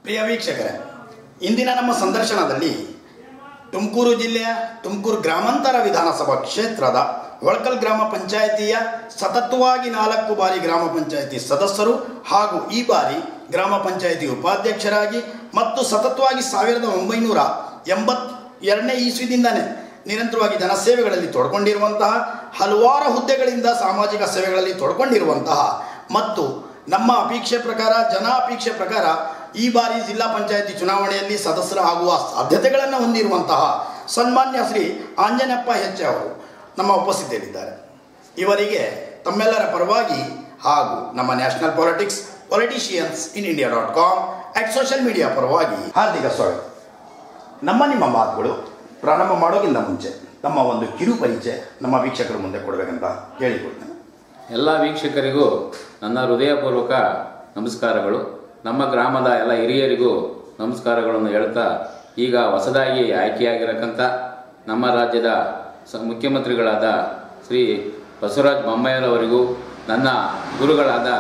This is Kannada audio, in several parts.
ಪ್ರಿಯ ವೀಕ್ಷಕರೇ ಇಂದಿನ ನಮ್ಮ ಸಂದರ್ಶನದಲ್ಲಿ ತುಮಕೂರು ಜಿಲ್ಲೆಯ ತುಮಕೂರು ಗ್ರಾಮಾಂತರ ವಿಧಾನಸಭಾ ಕ್ಷೇತ್ರದ ಹೊಳಕಲ್ ಗ್ರಾಮ ಪಂಚಾಯಿತಿಯ ಸತತವಾಗಿ ನಾಲ್ಕು ಬಾರಿ ಗ್ರಾಮ ಪಂಚಾಯಿತಿ ಸದಸ್ಯರು ಹಾಗೂ ಈ ಬಾರಿ ಗ್ರಾಮ ಪಂಚಾಯಿತಿ ಉಪಾಧ್ಯಕ್ಷರಾಗಿ ಮತ್ತು ಸತತವಾಗಿ ಸಾವಿರದ ಒಂಬೈನೂರ ಎಂಬತ್ ಎರಡನೇ ಇಸ್ವಿದಿಂದನೇ ನಿರಂತರವಾಗಿ ಜನಸೇವೆಗಳಲ್ಲಿ ತೊಡ್ಕೊಂಡಿರುವಂತಹ ಹಲವಾರು ಹುದ್ದೆಗಳಿಂದ ಸಾಮಾಜಿಕ ಸೇವೆಗಳಲ್ಲಿ ತೊಡ್ಕೊಂಡಿರುವಂತಹ ಮತ್ತು ನಮ್ಮ ಅಪೇಕ್ಷೆ ಪ್ರಕಾರ ಜನ ಅಪೇಕ್ಷೆ ಪ್ರಕಾರ ಈ ಬಾರಿ ಜಿಲ್ಲಾ ಪಂಚಾಯತಿ ಚುನಾವಣೆಯಲ್ಲಿ ಸದಸ್ಯರ ಆಗುವ ಸಾಧ್ಯತೆಗಳನ್ನು ಹೊಂದಿರುವಂತಹ ಸನ್ಮಾನ್ಯ ಶ್ರೀ ಆಂಜನಪ್ಪ ಹೆಚ್ಚೆ ಅವರು ನಮ್ಮ ಉಪಸ್ಥಿತಿಯಲ್ಲಿದ್ದಾರೆ ಇವರಿಗೆ ತಮ್ಮೆಲ್ಲರ ಪರವಾಗಿ ಹಾಗೂ ನಮ್ಮ national politics politicians in India dot com at social media ಪರವಾಗಿ ಹಾರ್ದಿಕ ಸ್ವಾಗತ ನಮ್ಮ ನಿಮ್ಮ ಮಾತುಗಳು ಪ್ರಾರಂಭ ಮಾಡೋಕ್ಕಿಂತ ಮುಂಚೆ ತಮ್ಮ ಒಂದು ಕಿರು ಪರಿಚಯ ನಮ್ಮ ವೀಕ್ಷಕರ ಮುಂದೆ ಕೊಡಬೇಕಂತ ಕೇಳಿಕೊಳ್ತೇನೆ ಎಲ್ಲ ವೀಕ್ಷಕರಿಗೂ ನನ್ನ ಹೃದಯಪೂರ್ವಕ ನಮಸ್ಕಾರಗಳು ನಮ್ಮ ಗ್ರಾಮದ ಎಲ್ಲ ಹಿರಿಯರಿಗೂ ನಮಸ್ಕಾರಗಳನ್ನು ಹೇಳ್ತಾ ಈಗ ಹೊಸದಾಗಿ ಆಯ್ಕೆಯಾಗಿರಕ್ಕಂಥ ನಮ್ಮ ರಾಜ್ಯದ ಸ ಮುಖ್ಯಮಂತ್ರಿಗಳಾದ ಶ್ರೀ ಬಸವರಾಜ ಬೊಮ್ಮಾಯಿರವರಿಗೂ ನನ್ನ ಗುರುಗಳಾದ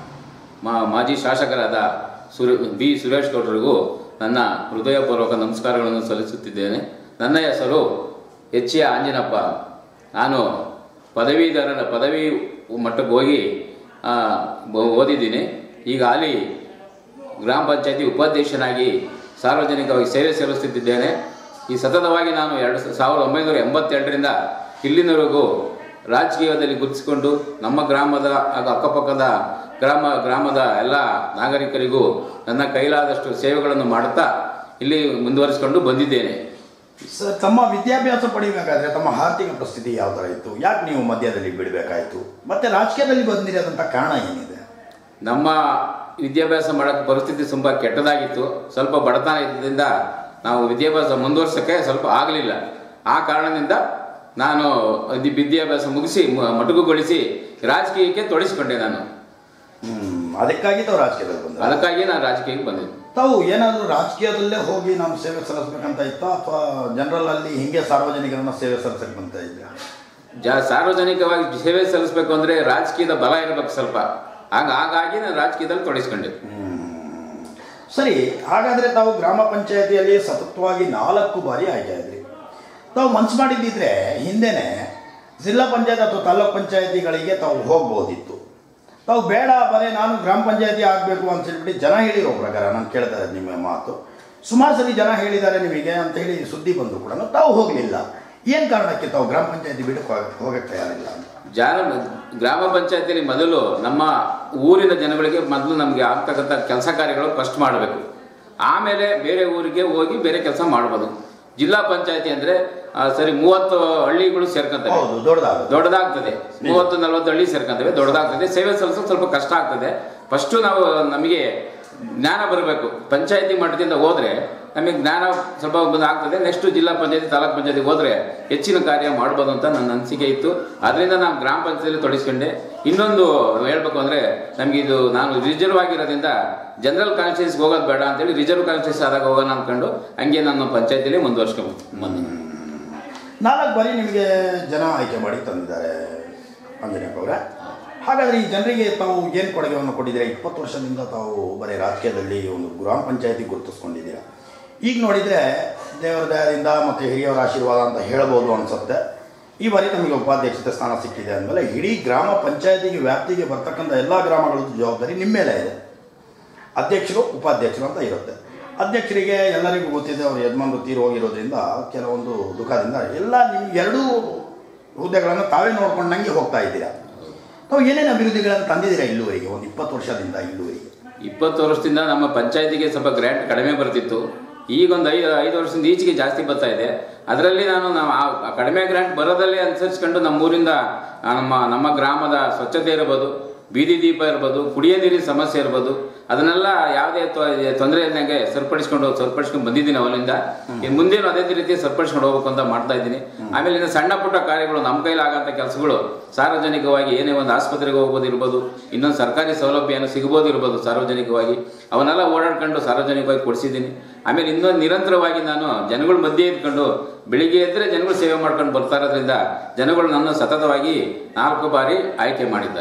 ಮಾ ಮಾಜಿ ಶಾಸಕರಾದ ಸುರ ಬಿ ಸುರೇಶ್ ಗೌಡರಿಗೂ ನನ್ನ ಹೃದಯಪೂರ್ವಕ ನಮಸ್ಕಾರಗಳನ್ನು ಸಲ್ಲಿಸುತ್ತಿದ್ದೇನೆ ನನ್ನ ಹೆಸರು ಎಚ್ ಎ ಆಂಜನಪ್ಪ ನಾನು ಪದವೀಧರರ ಪದವಿ ಮಟ್ಟಕ್ಕೆ ಹೋಗಿ ಆ, ಬ- ಓದಿದ್ದೀನಿ ಈಗ ಹಾಲಿ ಗ್ರಾಮ ಪಂಚಾಯತಿ ಉಪಾಧ್ಯಕ್ಷನಾಗಿ ಸಾರ್ವಜನಿಕವಾಗಿ ಸೇವೆ ಸಲ್ಲಿಸುತ್ತಿದ್ದೇನೆ ಈ ಸತತವಾಗಿ ನಾನು ಎರಡು ಸ- ಸಾವಿರದ ಒಂಬೈನೂರ ಎಂಬತ್ತೆರಡರಿಂದ ಇಲ್ಲಿನವರೆಗೂ ರಾಜಕೀಯದಲ್ಲಿ ಗುರುತಿಸಿಕೊಂಡು ನಮ್ಮ ಗ್ರಾಮದ ಹಾಗೂ ಅಕ್ಕಪಕ್ಕದ ಗ್ರಾಮ ಗ್ರಾಮದ ಎಲ್ಲ ನಾಗರಿಕರಿಗೂ ನನ್ನ ಕೈಲಾದಷ್ಟು ಸೇವೆಗಳನ್ನು ಮಾಡುತ್ತಾ ಇಲ್ಲಿ ಮುಂದುವರಿಸಿಕೊಂಡು ಬಂದಿದ್ದೇನೆ ಸರ್ ತಮ್ಮ ವಿದ್ಯಾಭ್ಯಾಸ ಪಡಿಬೇಕಾದ್ರೆ ತಮ್ಮ ಆರ್ಥಿಕ ಪರಿಸ್ಥಿತಿ ಯಾವ ಥರ ಇತ್ತು ಯಾಕೆ ನೀವು ಮಧ್ಯದಲ್ಲಿ ಬಿಡಬೇಕಾಯಿತು ಮತ್ತೆ ರಾಜಕೀಯದಲ್ಲಿ ಬಂದಿರೋದಂಥ ಕಾರಣ ಏನಿದೆ ನಮ್ಮ ವಿದ್ಯಾಭ್ಯಾಸ ಮಾಡೋಕ್ಕೆ ಪರಿಸ್ಥಿತಿ ತುಂಬ ಕೆಟ್ಟದಾಗಿತ್ತು ಸ್ವಲ್ಪ ಬಡತನ ಇದ್ದರಿಂದ ನಾವು ವಿದ್ಯಾಭ್ಯಾಸ ಮುಂದುವರ್ಸೋಕ್ಕೆ ಸ್ವಲ್ಪ ಆಗಲಿಲ್ಲ ಆ ಕಾರಣದಿಂದ ನಾನು ಇದು ವಿದ್ಯಾಭ್ಯಾಸ ಮುಗಿಸಿ ಮ- ಮೊಟಕುಗೊಳಿಸಿ ರಾಜಕೀಯಕ್ಕೆ ತೊಡಗಿಸಿಕೊಂಡೆ ನಾನು ಹ್ಮ್, ಅದಕ್ಕಾಗಿ ತಾವು ರಾಜಕೀಯದಲ್ಲಿ ಬಂದ ಅದಕ್ಕಾಗಿ ನಾನು ರಾಜಕೀಯಕ್ಕೆ ಬಂದೆ ತಾವು ಏನಾದರೂ ರಾಜಕೀಯದಲ್ಲೇ ಹೋಗಿ ನಾವು ಸೇವೆ ಸಲ್ಲಿಸ್ಬೇಕಂತ ಇತ್ತಾ ಅಥವಾ ಜನರಲ್ ಅಲ್ಲಿ ಹಿಂಗೆ ಸಾರ್ವಜನಿಕರನ್ನ ಸೇವೆ ಸಲ್ಲಿಸಕ್ಕೆ ಬಂತ ಇದ್ಯಾ ಜ ಸಾರ್ವಜನಿಕವಾಗಿ ಸೇವೆ ಸಲ್ಲಿಸಬೇಕು ಅಂದರೆ ರಾಜಕೀಯದ ಬಲ ಇರಬೇಕು ಸ್ವಲ್ಪ ಆಗ ಹಾಗಾಗಿ ನಾನು ರಾಜಕೀಯದಲ್ಲಿ ತೊಡಗಿಸ್ಕೊಂಡೆ ಸರಿ ಹಾಗಾದ್ರೆ ತಾವು ಗ್ರಾಮ ಪಂಚಾಯತಿಯಲ್ಲಿ ಸತತವಾಗಿ ನಾಲ್ಕು ಬಾರಿ ಆಯ್ಕೆ ಆದ್ರಿ ತಾವು ಮನ್ಸು ಮಾಡಿದ್ದಿದ್ರೆ ಹಿಂದೆನೆ ಜಿಲ್ಲಾ ಪಂಚಾಯತ್ ಅಥವಾ ತಾಲೂಕ್ ಪಂಚಾಯತಿಗಳಿಗೆ ತಾವು ಹೋಗ್ಬೋದಿತ್ತು ತಾವು ಬೇಡ ಬರೇ ನಾನು ಗ್ರಾಮ ಪಂಚಾಯತಿ ಆಗಬೇಕು ಅಂತ ಹೇಳ್ಬಿಟ್ಟು ಜನ ಹೇಳಿರೋ ಪ್ರಕಾರ ನಾನು ಕೇಳ್ತಾ ಇರೋದು ನಿಮ್ಮ ಮಾತು ಸುಮಾರು ಸರಿ ಜನ ಹೇಳಿದ್ದಾರೆ ನಿಮಗೆ ಅಂತ ಹೇಳಿ ಸುದ್ದಿ ಬಂದು ಕೂಡ ತಾವು ಹೋಗಲಿಲ್ಲ ಏನು ಕಾರಣಕ್ಕೆ ತಾವು ಗ್ರಾಮ ಪಂಚಾಯತಿ ಬಿಡಕ್ಕೆ ಹೋಗಕ್ಕೆ ಹೋಗಕ್ಕೆ ತಯಾರಿಲ್ಲ ಅಂತ ಜಾನ ಗ್ರಾಮ ಪಂಚಾಯತಿಯಲ್ಲಿ ಮೊದಲು ನಮ್ಮ ಊರಿನ ಜನಗಳಿಗೆ ಮೊದಲು ನಮಗೆ ಆಗ್ತಕ್ಕಂಥ ಕೆಲಸ ಕಾರ್ಯಗಳು ಫಸ್ಟ್ ಮಾಡಬೇಕು ಆಮೇಲೆ ಬೇರೆ ಊರಿಗೆ ಹೋಗಿ ಬೇರೆ ಕೆಲಸ ಮಾಡ್ಬೋದು ಜಿಲ್ಲಾ ಪಂಚಾಯತಿ ಅಂದರೆ ಸರಿ ಮೂವತ್ತು ಹಳ್ಳಿಗಳು ಸೇರ್ಕೊಂತವೆ ಹೌದು ದೊಡ್ಡದಾಗ ದೊಡ್ಡದಾಗ್ತದೆ ಮೂವತ್ತು ನಲವತ್ತು ಹಳ್ಳಿ ಸೇರ್ಕೊಂತವೆ ದೊಡ್ಡದಾಗ್ತದೆ ಸೇವೆ ಸಲ್ಲಿಸೋದು ಸ್ವಲ್ಪ ಕಷ್ಟ ಆಗ್ತದೆ ಫಸ್ಟು ನಾವು ನಮಗೆ ಜ್ಞಾನ ಬರಬೇಕು ಪಂಚಾಯತಿ ಮಟ್ಟದಿಂದ ಹೋದ್ರೆ ನಮಗೆ ಜ್ಞಾನ ಸ್ವಲ್ಪ ಬಂದು ಆಗ್ತದೆ ನೆಕ್ಸ್ಟ್ ಜಿಲ್ಲಾ ಪಂಚಾಯತಿ ತಾಲೂಕ್ ಪಂಚಾಯತಿಗೆ ಹೋದ್ರೆ ಹೆಚ್ಚಿನ ಕಾರ್ಯ ಮಾಡ್ಬೋದು ಅಂತ ನನ್ನ ಅನಿಸಿಕೆ ಇತ್ತು ಅದರಿಂದ ನಾನು ಗ್ರಾಮ ಪಂಚಾಯತಿಯಲ್ಲಿ ತೊಡಗಿಸ್ಕೊಂಡೆ ಇನ್ನೊಂದು ಹೇಳ್ಬೇಕು ಅಂದ್ರೆ ನಮಗೆ ಇದು ನಾನು ರಿಸರ್ವ್ ಆಗಿರೋದ್ರಿಂದ ಜನರಲ್ ಕಾನ್ಸ್ಟಿಟ್ಯೂನ್ಸ್ಗೆ ಹೋಗೋದು ಬೇಡ ಅಂತೇಳಿ ರಿಸರ್ವ್ ಕಾನ್ಸ್ಟಿಟ್ಯೂನ್ಸ್ ಆದಾಗ ಹೋಗೋಣ ಅಂದ್ಕೊಂಡು ಹಂಗೆ ನಾನು ಪಂಚಾಯತಿಯಲ್ಲಿ ಮುಂದುವರ್ಸ್ಕೊಂಡು ಬಂದೆ ನಾಲ್ಕು ಬಾರಿ ನಿಮಗೆ ಜನ ಆಯ್ಕೆ ಮಾಡಿ ತಂದಿದ್ದಾರೆ ಅಂಜನಪ್ಪ ಅವರೇ ಹಾಗಾದರೆ ಈ ಜನರಿಗೆ ತಾವು ಏನು ಕೊಡುಗೆಯನ್ನು ಕೊಟ್ಟಿದ್ದೀರಾ ಇಪ್ಪತ್ತು ವರ್ಷದಿಂದ ತಾವು ಬರೀ ರಾಜಕೀಯದಲ್ಲಿ ಒಂದು ಗ್ರಾಮ ಪಂಚಾಯತಿ ಗುರುತಿಸ್ಕೊಂಡಿದ್ದೀರಾ ಈಗ ನೋಡಿದರೆ ದೇವರ ದಯದಿಂದ ಮತ್ತು ಹಿರಿಯವರ ಆಶೀರ್ವಾದ ಅಂತ ಹೇಳ್ಬೋದು ಅನಿಸುತ್ತೆ ಈ ಬಾರಿ ನಮಗೆ ಉಪಾಧ್ಯಕ್ಷತೆ ಸ್ಥಾನ ಸಿಕ್ಕಿದೆ ಅಂದಮೇಲೆ ಇಡೀ ಗ್ರಾಮ ಪಂಚಾಯತಿಗೆ ವ್ಯಾಪ್ತಿಗೆ ಬರ್ತಕ್ಕಂಥ ಎಲ್ಲ ಗ್ರಾಮಗಳದ್ದು ಜವಾಬ್ದಾರಿ ನಿಮ್ಮ ಮೇಲೆ ಇದೆ ಅಧ್ಯಕ್ಷರು ಉಪಾಧ್ಯಕ್ಷರು ಅಂತ ಇರುತ್ತೆ ಅಧ್ಯಕ್ಷರಿಗೆ ಎಲ್ಲರಿಗೂ ಗೊತ್ತಿದೆ ಅವರು ಯಜಮಾನರು ತೀರು ಹೋಗಿರೋದ್ರಿಂದ ಕೆಲವೊಂದು ದುಃಖದಿಂದ ಎಲ್ಲ ನಿಮ್ಮ ಎರಡೂ ಹುದ್ದೆಗಳನ್ನು ತಾವೇ ನೋಡ್ಕೊಂಡಂಗೆ ಹೋಗ್ತಾ ಇದ್ದೀರಾ ತಾವು ಏನೇನು ಅಭಿವೃದ್ಧಿಗಳನ್ನು ತಂದಿದ್ದೀರಾ ಇಲ್ಲುವರೆಗೆ ಒಂದು ಇಪ್ಪತ್ತು ವರ್ಷದಿಂದ ಇಲ್ಲುವರೆಗೆ ಇಪ್ಪತ್ತು ವರ್ಷದಿಂದ ನಮ್ಮ ಪಂಚಾಯತಿಗೆ ಸ್ವಲ್ಪ ಗ್ರ್ಯಾಂಟ್ ಕಡಿಮೆ ಬರ್ತಿತ್ತು ಈಗ ಒಂದು ಐದು ಐದು ವರ್ಷದಿಂದ ಈಚೆಗೆ ಜಾಸ್ತಿ ಬರ್ತಾ ಇದೆ ಅದರಲ್ಲಿ ನಾನು ನಾವು ಆ ಕಡಿಮೆ ಗ್ರ್ಯಾಂಟ್ ಬರೋದಲ್ಲೇ ಅನುಸರಿಸ್ಕೊಂಡು ನಮ್ಮೂರಿಂದ ಆ ನಮ್ಮ ನಮ್ಮ ಗ್ರಾಮದ ಸ್ವಚ್ಛತೆ ಇರ್ಬೋದು ಬೀದಿ ದೀಪ ಇರ್ಬೋದು ಕುಡಿಯೋ ನೀರಿನ ಸಮಸ್ಯೆ ಇರ್ಬೋದು ಅದನ್ನೆಲ್ಲ ಯಾವುದೇ ತೊಂದರೆ ಇಲ್ಲದಂಗೆ ಸರಿಪಡಿಸ್ಕೊಂಡು ಸರಿಪಡಿಸ್ಕೊಂಡು ಬಂದಿದ್ದೀನಿ ಅವಲಿಂದ ಇನ್ನು ಮುಂದೇನು ಅದೇ ರೀತಿ ಸರಿಪಡಿಸ್ಕೊಂಡು ಹೋಗ್ಬೇಕು ಅಂತ ಮಾಡ್ತಾ ಇದ್ದೀನಿ ಆಮೇಲೆ ಇನ್ನು ಸಣ್ಣ ಪುಟ್ಟ ಕಾರ್ಯಗಳು ನಮ್ಮ ಕೈಲಾಗಂಥ ಕೆಲಸಗಳು ಸಾರ್ವಜನಿಕವಾಗಿ ಏನೇ ಒಂದು ಆಸ್ಪತ್ರೆಗೆ ಹೋಗ್ಬೋದು ಇರ್ಬೋದು ಇನ್ನೊಂದು ಸರ್ಕಾರಿ ಸೌಲಭ್ಯ ಏನೋ ಸಿಗ್ಬೋದು ಇರ್ಬೋದು ಸಾರ್ವಜನಿಕವಾಗಿ ಅವನ್ನೆಲ್ಲ ಓಡಾಡ್ಕೊಂಡು ಸಾರ್ವಜನಿಕವಾಗಿ ಕೊಡಿಸಿದ್ದೀನಿ ಆಮೇಲೆ ಇನ್ನೊಂದು ನಿರಂತರವಾಗಿ ನಾನು ಜನಗಳ ಮಧ್ಯೆ ಇದ್ಕೊಂಡು ಬೆಳಿಗ್ಗೆ ಎದ್ದರೆ ಜನಗಳು ಸೇವೆ ಮಾಡ್ಕೊಂಡು ಬರ್ತಾ ಇರೋದ್ರಿಂದ ಜನಗಳು ನನ್ನ ಸತತವಾಗಿ ನಾಲ್ಕು ಬಾರಿ ಆಯ್ಕೆ ಮಾಡಿದ್ದಾರೆ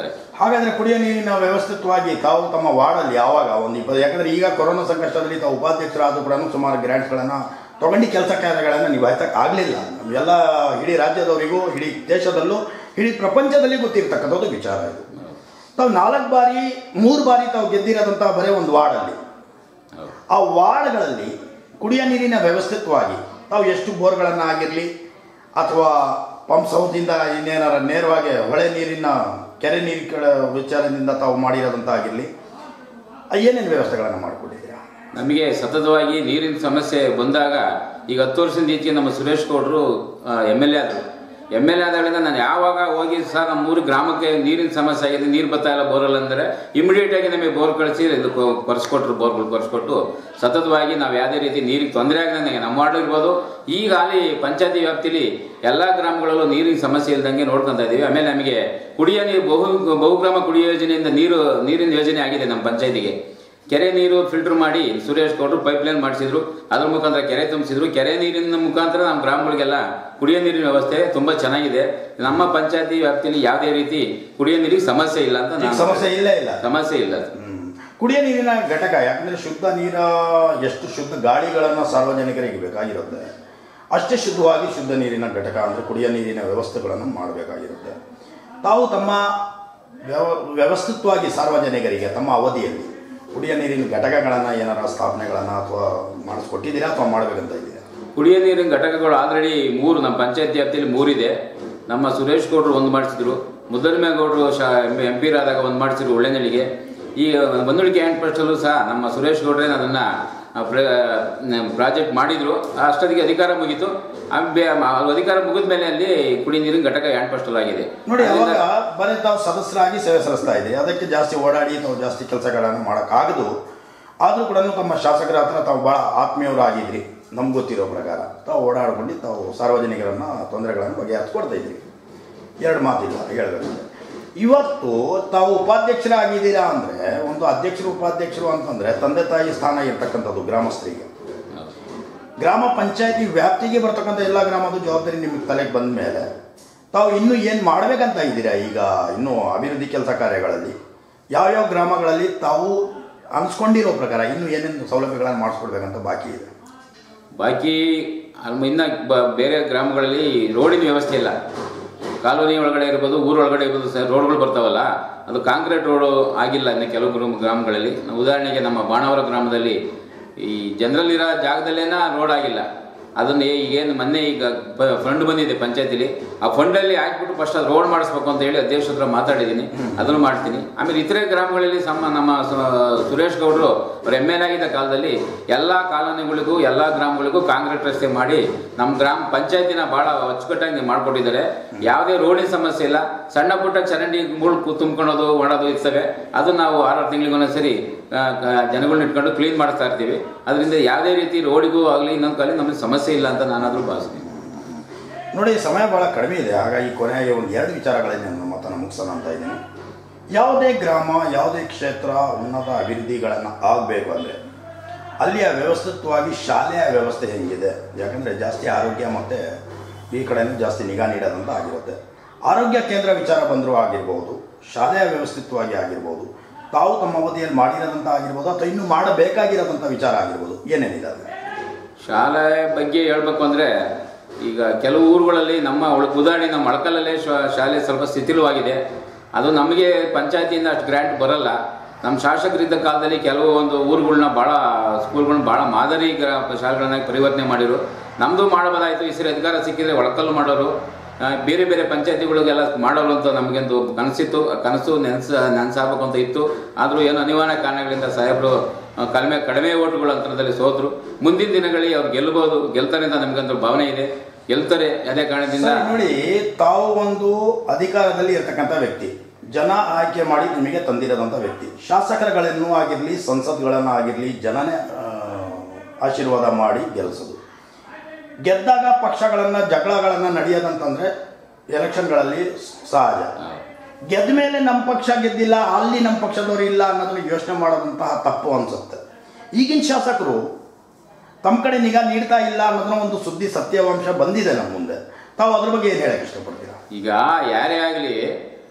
ಹಾಗಾದ್ರೆ ಕುಡಿಯೋ ನೀರಿನ ವ್ಯವಸ್ಥಿತವಾಗಿ ತಾವು ತಮ್ಮ ವಾರ್ಡಲ್ಲಿ ಯಾವಾಗ ಒಂದು ಇಪ್ಪತ್ತು ಯಾಕಂದ್ರೆ ಈಗ ಕೊರೋನಾ ಸಂಕಷ್ಟದಲ್ಲಿ ತಾವು ಉಪಾಧ್ಯಕ್ಷರಾದರೂ ಕೂಡ ಸುಮಾರು ಗ್ರ್ಯಾಂಟ್ಸ್ಗಳನ್ನು ತಗೊಂಡು ಕೆಲಸ ಕಾರ್ಯಗಳನ್ನು ನಿಭಾಯಿಸಕ್ಕೆ ಆಗಲಿಲ್ಲ ಎಲ್ಲ ಇಡೀ ರಾಜ್ಯದವರಿಗೂ ಇಡೀ ದೇಶದಲ್ಲೂ ಇಡೀ ಪ್ರಪಂಚದಲ್ಲಿ ಗೊತ್ತಿರ್ತಕ್ಕಂಥದ್ದು ವಿಚಾರ ಇದು ತಾವು ನಾಲ್ಕು ಬಾರಿ ಮೂರು ಬಾರಿ ತಾವು ಗೆದ್ದಿರೋದಂಥ ಬರೀ ಒಂದು ವಾರ್ಡಲ್ಲಿ ಹೌದು. ಆ ವಾರ್ಡ್ಗಳಲ್ಲಿ ಕುಡಿಯೋ ನೀರಿನ ವ್ಯವಸ್ಥಿತವಾಗಿ ತಾವು ಎಷ್ಟು ಬೋರ್ಗಳನ್ನು ಆಗಿರಲಿ ಅಥವಾ ಪಂಪ್ ಹೌಸಿಂದ ಇನ್ನೇನಾರ ನೇರವಾಗಿ ಹೊಳೆ ನೀರಿನ ಕೆರೆ ನೀರಿನ ವಿಚಾರದಿಂದ ತಾವು ಮಾಡಿರೋದಂತ ಆಗಿರಲಿ ಏನೇನು ವ್ಯವಸ್ಥೆಗಳನ್ನು ಮಾಡಿಕೊಂಡಿದ್ದೀರಾ ನಮಗೆ ಸತತವಾಗಿ ನೀರಿನ ಸಮಸ್ಯೆ ಬಂದಾಗ ಈಗ ಹತ್ತು ವರ್ಷದಿಂದ ಈಚೆಗೆ ನಮ್ಮ ಸುರೇಶ್ ಗೌಡರು ಎಮ್ ಎಲ್ ಎ ಆದರು ಎಮ್ ಎಲ್ ಎ ಆದಾಗಲಿಂದ ನಾನು ಯಾವಾಗ ಹೋಗಿ ಸರ್ ನಮ್ಮ ಮೂರು ಗ್ರಾಮಕ್ಕೆ ನೀರಿನ ಸಮಸ್ಯೆ ಆಗಿದೆ ನೀರು ಬರ್ತಾ ಇಲ್ಲ ಬೋರಲ್ ಅಂದರೆ ಇಮಿಡಿಯೇಟ್ ಆಗಿ ನಮಗೆ ಬೋರ್ ಕಳಿಸಿ ಇದು ಕೊರೆಸ್ಕೊಟ್ರು ಬೋರ್ಗಳು ಕೊರೆಸ್ಕೊಟ್ಟು ಸತತವಾಗಿ ನಾವು ಯಾವುದೇ ರೀತಿ ನೀರಿಗೆ ತೊಂದರೆ ಆಗದಂಗೆ ನಮ್ಮ ವಾರ್ಡ್ ಇರ್ಬೋದು ಈಗ ಅಲ್ಲಿ ಪಂಚಾಯತಿ ವ್ಯಾಪ್ತಿಲಿ ಎಲ್ಲ ಗ್ರಾಮಗಳಲ್ಲೂ ನೀರಿನ ಸಮಸ್ಯೆ ಇಲ್ದಂಗೆ ನೋಡ್ಕೊತಾ ಇದ್ದೀವಿ ಆಮೇಲೆ ನಮಗೆ ಕುಡಿಯೋ ನೀರು ಬಹು ಬಹುಗ್ರಾಮ ಕುಡಿಯೋ ಯೋಜನೆಯಿಂದ ನೀರು ನೀರಿನ ಯೋಜನೆ ಆಗಿದೆ ನಮ್ಮ ಪಂಚಾಯತಿಗೆ ಕೆರೆ ನೀರು ಫಿಲ್ಟರ್ ಮಾಡಿ ಸುರೇಶ್ ಗೌಡರು ಪೈಪ್ ಲೈನ್ ಮಾಡಿಸಿದ್ರು ಅದ್ರ ಮುಖಾಂತರ ಕೆರೆ ತುಂಬಿಸಿದ್ರು ಕೆರೆ ನೀರಿನ ಮುಖಾಂತರ ನಮ್ಮ ಗ್ರಾಮಗಳಿಗೆಲ್ಲ ಕುಡಿಯೋ ನೀರಿನ ವ್ಯವಸ್ಥೆ ತುಂಬಾ ಚೆನ್ನಾಗಿದೆ ನಮ್ಮ ಪಂಚಾಯತಿ ವ್ಯಾಪ್ತಿಯಲ್ಲಿ ಯಾವುದೇ ರೀತಿ ಕುಡಿಯೋ ನೀರಿಗೆ ಸಮಸ್ಯೆ ಇಲ್ಲ ಅಂತ ಈಗ ನಾನು ಸಮಸ್ಯೆ ಇಲ್ಲೇ ಇಲ್ಲ ಸಮಸ್ಯೆ ಇಲ್ಲ ಹ್ಮ್. ಕುಡಿಯೋ ನೀರಿನ ಘಟಕ ಯಾಕಂದ್ರೆ ಶುದ್ಧ ನೀರ ಎಷ್ಟು ಶುದ್ಧ ಗಾಳಿಗಳನ್ನು ಸಾರ್ವಜನಿಕರಿಗೆ ಬೇಕಾಗಿರುತ್ತೆ ಅಷ್ಟೇ ಶುದ್ಧವಾಗಿ ಶುದ್ಧ ನೀರಿನ ಘಟಕ ಅಂದರೆ ಕುಡಿಯೋ ನೀರಿನ ವ್ಯವಸ್ಥೆಗಳನ್ನು ಮಾಡಬೇಕಾಗಿರುತ್ತೆ ತಾವು ತಮ್ಮ ವ್ಯವ ವ್ಯವಸ್ಥಿತವಾಗಿ ಸಾರ್ವಜನಿಕರಿಗೆ ತಮ್ಮ ಅವಧಿಯಲ್ಲಿ ಕುಡಿಯೋ ನೀರಿನ ಘಟಕಗಳನ್ನು ಏನಾರ ಸ್ಥಾಪನೆಗಳನ್ನು ಅಥವಾ ಮಾಡಿಸ್ಕೊಟ್ಟಿದ್ದೀರಾ ಅಥವಾ ಮಾಡಬೇಕಂತ ಇದ್ದೀರಾ ಕುಡಿಯೋ ನೀರಿನ ಘಟಕಗಳು ಆಲ್ರೆಡಿ ಮೂರು ನಮ್ಮ ಪಂಚಾಯತಿ ವ್ಯಾಪ್ತಿಯಲ್ಲಿ ಮೂರಿದೆ ನಮ್ಮ ಸುರೇಶ್ ಗೌಡರು ಒಂದು ಮಾಡಿಸಿದ್ರು ಮುದ್ದರಮೇಗೌಡರು ಶಾ ಎಂ ಪಿ ಆದಾಗ ಒಂದು ಮಾಡಿಸಿದ್ರು ಒಳ್ಳೆನಳ್ಳಿಗೆ ಈ ಬಂದುಳಿಕೆ ಹ್ಯಾಂಡ್ ಪೋಸ್ಟಲ್ಲೂ ಸಹ ನಮ್ಮ ಸುರೇಶ್ ಗೌಡ್ರೆ ಅದನ್ನ ಪ್ರಾಜೆಕ್ಟ್ ಮಾಡಿದ್ರು ಅಷ್ಟೊತ್ತಿಗೆ ಅಧಿಕಾರ ಮುಗೀತು ಆ ಬೆ- ಅದು ಅಧಿಕಾರ ಮುಗಿದ ಮೇಲೆ ಅಲ್ಲಿ ಕುಡಿಯ ನೀರಿನ ಘಟಕ ಹ್ಯಾಂಡ್ ಪೋಸ್ಟಲ್ ಆಗಿದೆ ನೋಡಿ ಅದರಿಂದ- ಅವಾಗ ಬರೀ ತಾವು ಸದಸ್ಯರಾಗಿ ಸೇವೆ ಸಲ್ಲಿಸ್ತಾ ಇದ್ದೀರಿ ಅದಕ್ಕೆ ಜಾಸ್ತಿ ಓಡಾಡಿ ತಾವು ಜಾಸ್ತಿ ಕೆಲಸಗಳನ್ನು ಮಾಡೋಕ್ಕಾಗದು ಆದರೂ ಕೂಡ ತಮ್ಮ ಶಾಸಕರ ಹತ್ರ ತಾವು ಭಾಳ ಆತ್ಮೀಯರಾಗಿದ್ರಿ ನಮ್ಗೆ ಗೊತ್ತಿರೋ ಪ್ರಕಾರ ತಾವು ಓಡಾಡ್ಕೊಂಡು ತಾವು ಸಾರ್ವಜನಿಕರನ್ನ ತೊಂದರೆಗಳನ್ನು ಬಗೆಹರಿಸ್ಕೊಡ್ತಾ ಇದ್ರಿ ಎರಡು ಮಾತಿಲ್ಲ ಹೇಳ್ಬೇಕಂದ್ರೆ ಇವತ್ತು ತಾವು ಉಪಾಧ್ಯಕ್ಷರಾಗಿದ್ದೀರಾ ಅಂದರೆ ಒಂದು ಅಧ್ಯಕ್ಷರು ಉಪಾಧ್ಯಕ್ಷರು ಅಂತಂದರೆ ತಂದೆ ತಾಯಿ ಸ್ಥಾನ ಇರ್ತಕ್ಕಂಥದ್ದು ಗ್ರಾಮಸ್ಥರಿಗೆ ಹೌದು. ಗ್ರಾಮ ಪಂಚಾಯತಿ ವ್ಯಾಪ್ತಿಗೆ ಬರ್ತಕ್ಕಂಥ ಎಲ್ಲ ಗ್ರಾಮದ ಜವಾಬ್ದಾರಿ ನಿಮಗೆ ತಲೆಗೆ ಬಂದ ಮೇಲೆ ತಾವು ಇನ್ನೂ ಏನು ಮಾಡಬೇಕಂತ ಇದ್ದೀರಾ ಈಗ ಇನ್ನೂ ಅಭಿವೃದ್ಧಿ ಕೆಲಸ ಕಾರ್ಯಗಳಲ್ಲಿ ಯಾವ್ಯಾವ ಗ್ರಾಮಗಳಲ್ಲಿ ತಾವು ಅನ್ಸ್ಕೊಂಡಿರೋ ಪ್ರಕಾರ ಇನ್ನೂ ಏನೇನು ಸೌಲಭ್ಯಗಳನ್ನು ಮಾಡಿಸ್ಕೊಡ್ಬೇಕಂತ ಬಾಕಿ ಇದೆ ಬಾಕಿ ಅಲ್ಮ- ಇನ್ನ ಬ- ಬೇರೆ ಗ್ರಾಮಗಳಲ್ಲಿ ರೋಡಿನ ವ್ಯವಸ್ಥೆ ಇಲ್ಲ ಕಾಲೋನಿ ಒಳಗಡೆ ಇರ್ಬೋದು ಊರ ಒಳಗಡೆ ಇರ್ಬೋದು ಸರ್ ರೋಡ್ಗಳು ಬರ್ತಾವಲ್ಲ ಅದು ಕಾಂಕ್ರೀಟ್ ರೋಡು ಆಗಿಲ್ಲ ಇನ್ನು ಕೆಲವು ಗ್ರಾಮ- ಗ್ರಾಮಗಳಲ್ಲಿ ನಾವು ಉದಾಹರಣೆಗೆ ನಮ್ಮ ಬಾಣಾವರ ಗ್ರಾಮದಲ್ಲಿ ಈ ಜನರಲ್ ಇರೋ ಜಾಗದಲ್ಲೇನ ರೋಡ್ ಆಗಿಲ್ಲ ಅದನ್ನ ಈಗೇನು ಮೊನ್ನೆ ಈಗ ಫಂಡ್ ಬಂದಿದೆ ಪಂಚಾಯತಿಲಿ ಆ ಫಂಡಲ್ಲಿ ಹಾಕ್ಬಿಟ್ಟು ಫಸ್ಟ್ ಅದು ರೋಡ್ ಮಾಡಿಸ್ಬೇಕು ಅಂತ ಹೇಳಿ ಅಧ್ಯಕ್ಷರ ಹತ್ರ ಮಾತಾಡಿದ್ದೀನಿ ಅದನ್ನು ಮಾಡ್ತೀನಿ ಆಮೇಲೆ ಇತರೆ ಗ್ರಾಮಗಳಲ್ಲಿ ಸಮ ನಮ್ಮ ಸು- ಸುರೇಶ್ ಗೌಡರು ಅವ್ರು ಎಮ್ ಎಲ್ ಆಗಿದ್ದ ಕಾಲದಲ್ಲಿ ಎಲ್ಲ ಕಾಲೋನಿಗಳಿಗೂ ಎಲ್ಲ ಗ್ರಾಮಗಳಿಗೂ ಕಾಂಕ್ರೀಟ್ ರಸ್ತೆ ಮಾಡಿ ನಮ್ಮ ಗ್ರಾಮ ಪಂಚಾಯತಿನ ಭಾಳ ಅಚ್ಚುಕಟ್ಟಾಗಿ ಮಾಡ್ಕೊಟ್ಟಿದ್ದಾರೆ ಯಾವುದೇ ರೋಡಿನ ಸಮಸ್ಯೆ ಇಲ್ಲ ಸಣ್ಣ ಪುಟ್ಟ ಚರಂಡಿ ಮುಳ್ಳು ತುಂಬ್ಕೊಳೋದು ಮಾಡೋದು ಇರ್ತವೆ ಅದು ನಾವು ಆರಾರು ತಿಂಗಳಿಗೊಂದೊಂದ್ಸರಿ ಜನಗಳನ್ನ ಇಟ್ಕೊಂಡು ಕ್ಲೀನ್ ಮಾಡಿಸ್ತಾ ಇರ್ತೀವಿ ಅದರಿಂದ ಯಾವುದೇ ರೀತಿ ರೋಡಿಗೂ ಆಗಲಿ ಇನ್ನೊಂದು ಕಾಲಿ ನಮಗೆ ಸಮಸ್ಯೆ ಇಲ್ಲ ಅಂತ ನಾನಾದರೂ ಭಾವಿಸ್ತೀನಿ ನೋಡಿ ಸಮಯ ಭಾಳ ಕಡಿಮೆ ಇದೆ ಹಾಗಾಗಿ ಕೊನೆಗೆ ಒಂದು ಎರಡು ವಿಚಾರಗಳಲ್ಲಿ ನಾನು ಮಾತನ್ನು ಮುಗಿಸೋಣ ಅಂತ ಇದ್ದೀನಿ ಯಾವುದೇ ಗ್ರಾಮ ಯಾವುದೇ ಕ್ಷೇತ್ರ ಉನ್ನತ ಅಭಿವೃದ್ಧಿಗಳನ್ನು ಆಗಬೇಕು ಅಂದರೆ ಅಲ್ಲಿಯ ವ್ಯವಸ್ಥಿತವಾಗಿ ಶಾಲೆಯ ವ್ಯವಸ್ಥೆ ಹೆಂಗಿದೆ ಯಾಕಂದರೆ ಜಾಸ್ತಿ ಆರೋಗ್ಯ ಮತ್ತು ಈ ಕಡೆನೂ ಜಾಸ್ತಿ ನಿಗಾ ನೀಡೋದಂತ ಆಗಿರುತ್ತೆ ಆರೋಗ್ಯ ಕೇಂದ್ರ ವಿಚಾರ ಬಂದರೂ ಆಗಿರ್ಬೋದು ಶಾಲೆಯ ವ್ಯವಸ್ಥಿತವಾಗಿ ಆಗಿರ್ಬೋದು ತಾವು ತಮ್ಮ ಅವಧಿಯಲ್ಲಿ ಮಾಡಿರೋದಂಥ ಆಗಿರ್ಬೋದು ಅಥವಾ ಇನ್ನೂ ಮಾಡಬೇಕಾಗಿರೋದಂಥ ವಿಚಾರ ಆಗಿರ್ಬೋದು ಏನೇನಿದೆ ಅದು ಶಾಲೆ ಬಗ್ಗೆ ಹೇಳ್ಬೇಕು ಅಂದರೆ ಈಗ ಕೆಲವು ಊರುಗಳಲ್ಲಿ ನಮ್ಮ ಒಳ- ಉದಾಹರಣೆ ನಮ್ಮ ಮೊಳಕಲ್ಲಲ್ಲೇ ಶ- ಶಾಲೆ ಸ್ವಲ್ಪ ಶಿಥಿಲವಾಗಿದೆ ಅದು ನಮಗೆ ಪಂಚಾಯತಿಯಿಂದ ಅಷ್ಟು ಗ್ರ್ಯಾಂಟ್ ಬರಲ್ಲ ನಮ್ಮ ಶಾಸಕರಿದ್ದ ಕಾಲದಲ್ಲಿ ಕೆಲವು ಒಂದು ಊರುಗಳನ್ನ ಭಾಳ ಸ್ಕೂಲ್ಗಳನ್ನ ಭಾಳ ಮಾದರಿ ಗ್ರಾ ಶಾಲೆಗಳನ್ನಾಗಿ ಪರಿವರ್ತನೆ ಮಾಡಿರು ನಮ್ಮದು ಮಾಡಬಹುದಾಯಿತು ಈ ಸರಿ ಅಧಿಕಾರ ಸಿಕ್ಕಿದ್ರೆ ಒಳಕಲ್ಲು ಮಾಡೋರು ಆ, ಬೇರೆ ಬೇರೆ ಪಂಚಾಯತಿಗಳಿಗೆಲ್ಲ ಮಾಡೋರು ಅಂತ ನಮಗೊಂದು ಕನಸಿತ್ತು ಆ ಕನಸು ನೆನ್ಸ ನೆನ್ಸಾಗಬೇಕು ಅಂತ ಇತ್ತು ಆದರೂ ಏನು ಅನಿವಾರ್ಯ ಕಾರಣಗಳಿಂದ ಸಾಹೇಬರು ಆ, ಕಡಿಮೆ ಕಡಿಮೆ ಓಟುಗಳ ಅಂತರದಲ್ಲಿ ಸೋತರು ಮುಂದಿನ ದಿನಗಳಲ್ಲಿ ಅವ್ರು ಗೆಲ್ಲಬಹುದು ಗೆಲ್ತಾರೆ ಅಂತ ನಮಗಂತೂ ಭಾವನೆ ಇದೆ ಗೆಲ್ತಾರೆ ಅದೇ ಕಾರಣದಿಂದ ಸರಿ, ನೋಡಿ ತಾವು ಒಂದು ಅಧಿಕಾರದಲ್ಲಿ ಇರ್ತಕ್ಕಂಥ ವ್ಯಕ್ತಿ ಜನ ಆಯ್ಕೆ ಮಾಡಿ ನಿಮಗೆ ತಂದಿರೋದಂಥ ವ್ಯಕ್ತಿ ಶಾಸಕರುಗಳನ್ನು ಆಗಿರಲಿ ಸಂಸತ್ಗಳನ್ನು ಆಗಿರಲಿ ಜನನೇ ಆ, ಆಶೀರ್ವಾದ ಮಾಡಿ ಗೆಲ್ಲಿಸೋದು ಗೆದ್ದಾಗ ಪಕ್ಷಗಳನ್ನು ಜಗಳಗಳನ್ನು ನಡೆಯೋದಂತಂದ್ರೆ ಎಲೆಕ್ಷನ್ಗಳಲ್ಲಿ ಸಹಜ ಆ, ಗೆದ್ದ ಮೇಲೆ ನಮ್ಮ ಪಕ್ಷ ಗೆದ್ದಿಲ್ಲ ಅಲ್ಲಿ ನಮ್ಮ ಪಕ್ಷದವರು ಇಲ್ಲ ಅನ್ನೋದನ್ನ ಯೋಚನೆ ಮಾಡೋದಂತಹ ತಪ್ಪು ಅನ್ಸುತ್ತೆ ಈಗಿನ ಶಾಸಕರು ತಮ್ಮ ಕಡೆ ನಿಗಾ ನೀಡ್ತಾ ಇಲ್ಲ ಅನ್ನೋದನ್ನ ಒಂದು ಸುದ್ದಿ ಸತ್ಯಾಂಶ ಬಂದಿದೆ ನಮ್ಮ ಮುಂದೆ ತಾವು ಅದ್ರ ಬಗ್ಗೆ ಏನು ಹೇಳಕ್ಕೆ ಇಷ್ಟಪಡ್ತೀರಾ ಈಗ ಯಾರೇ ಆಗಲಿ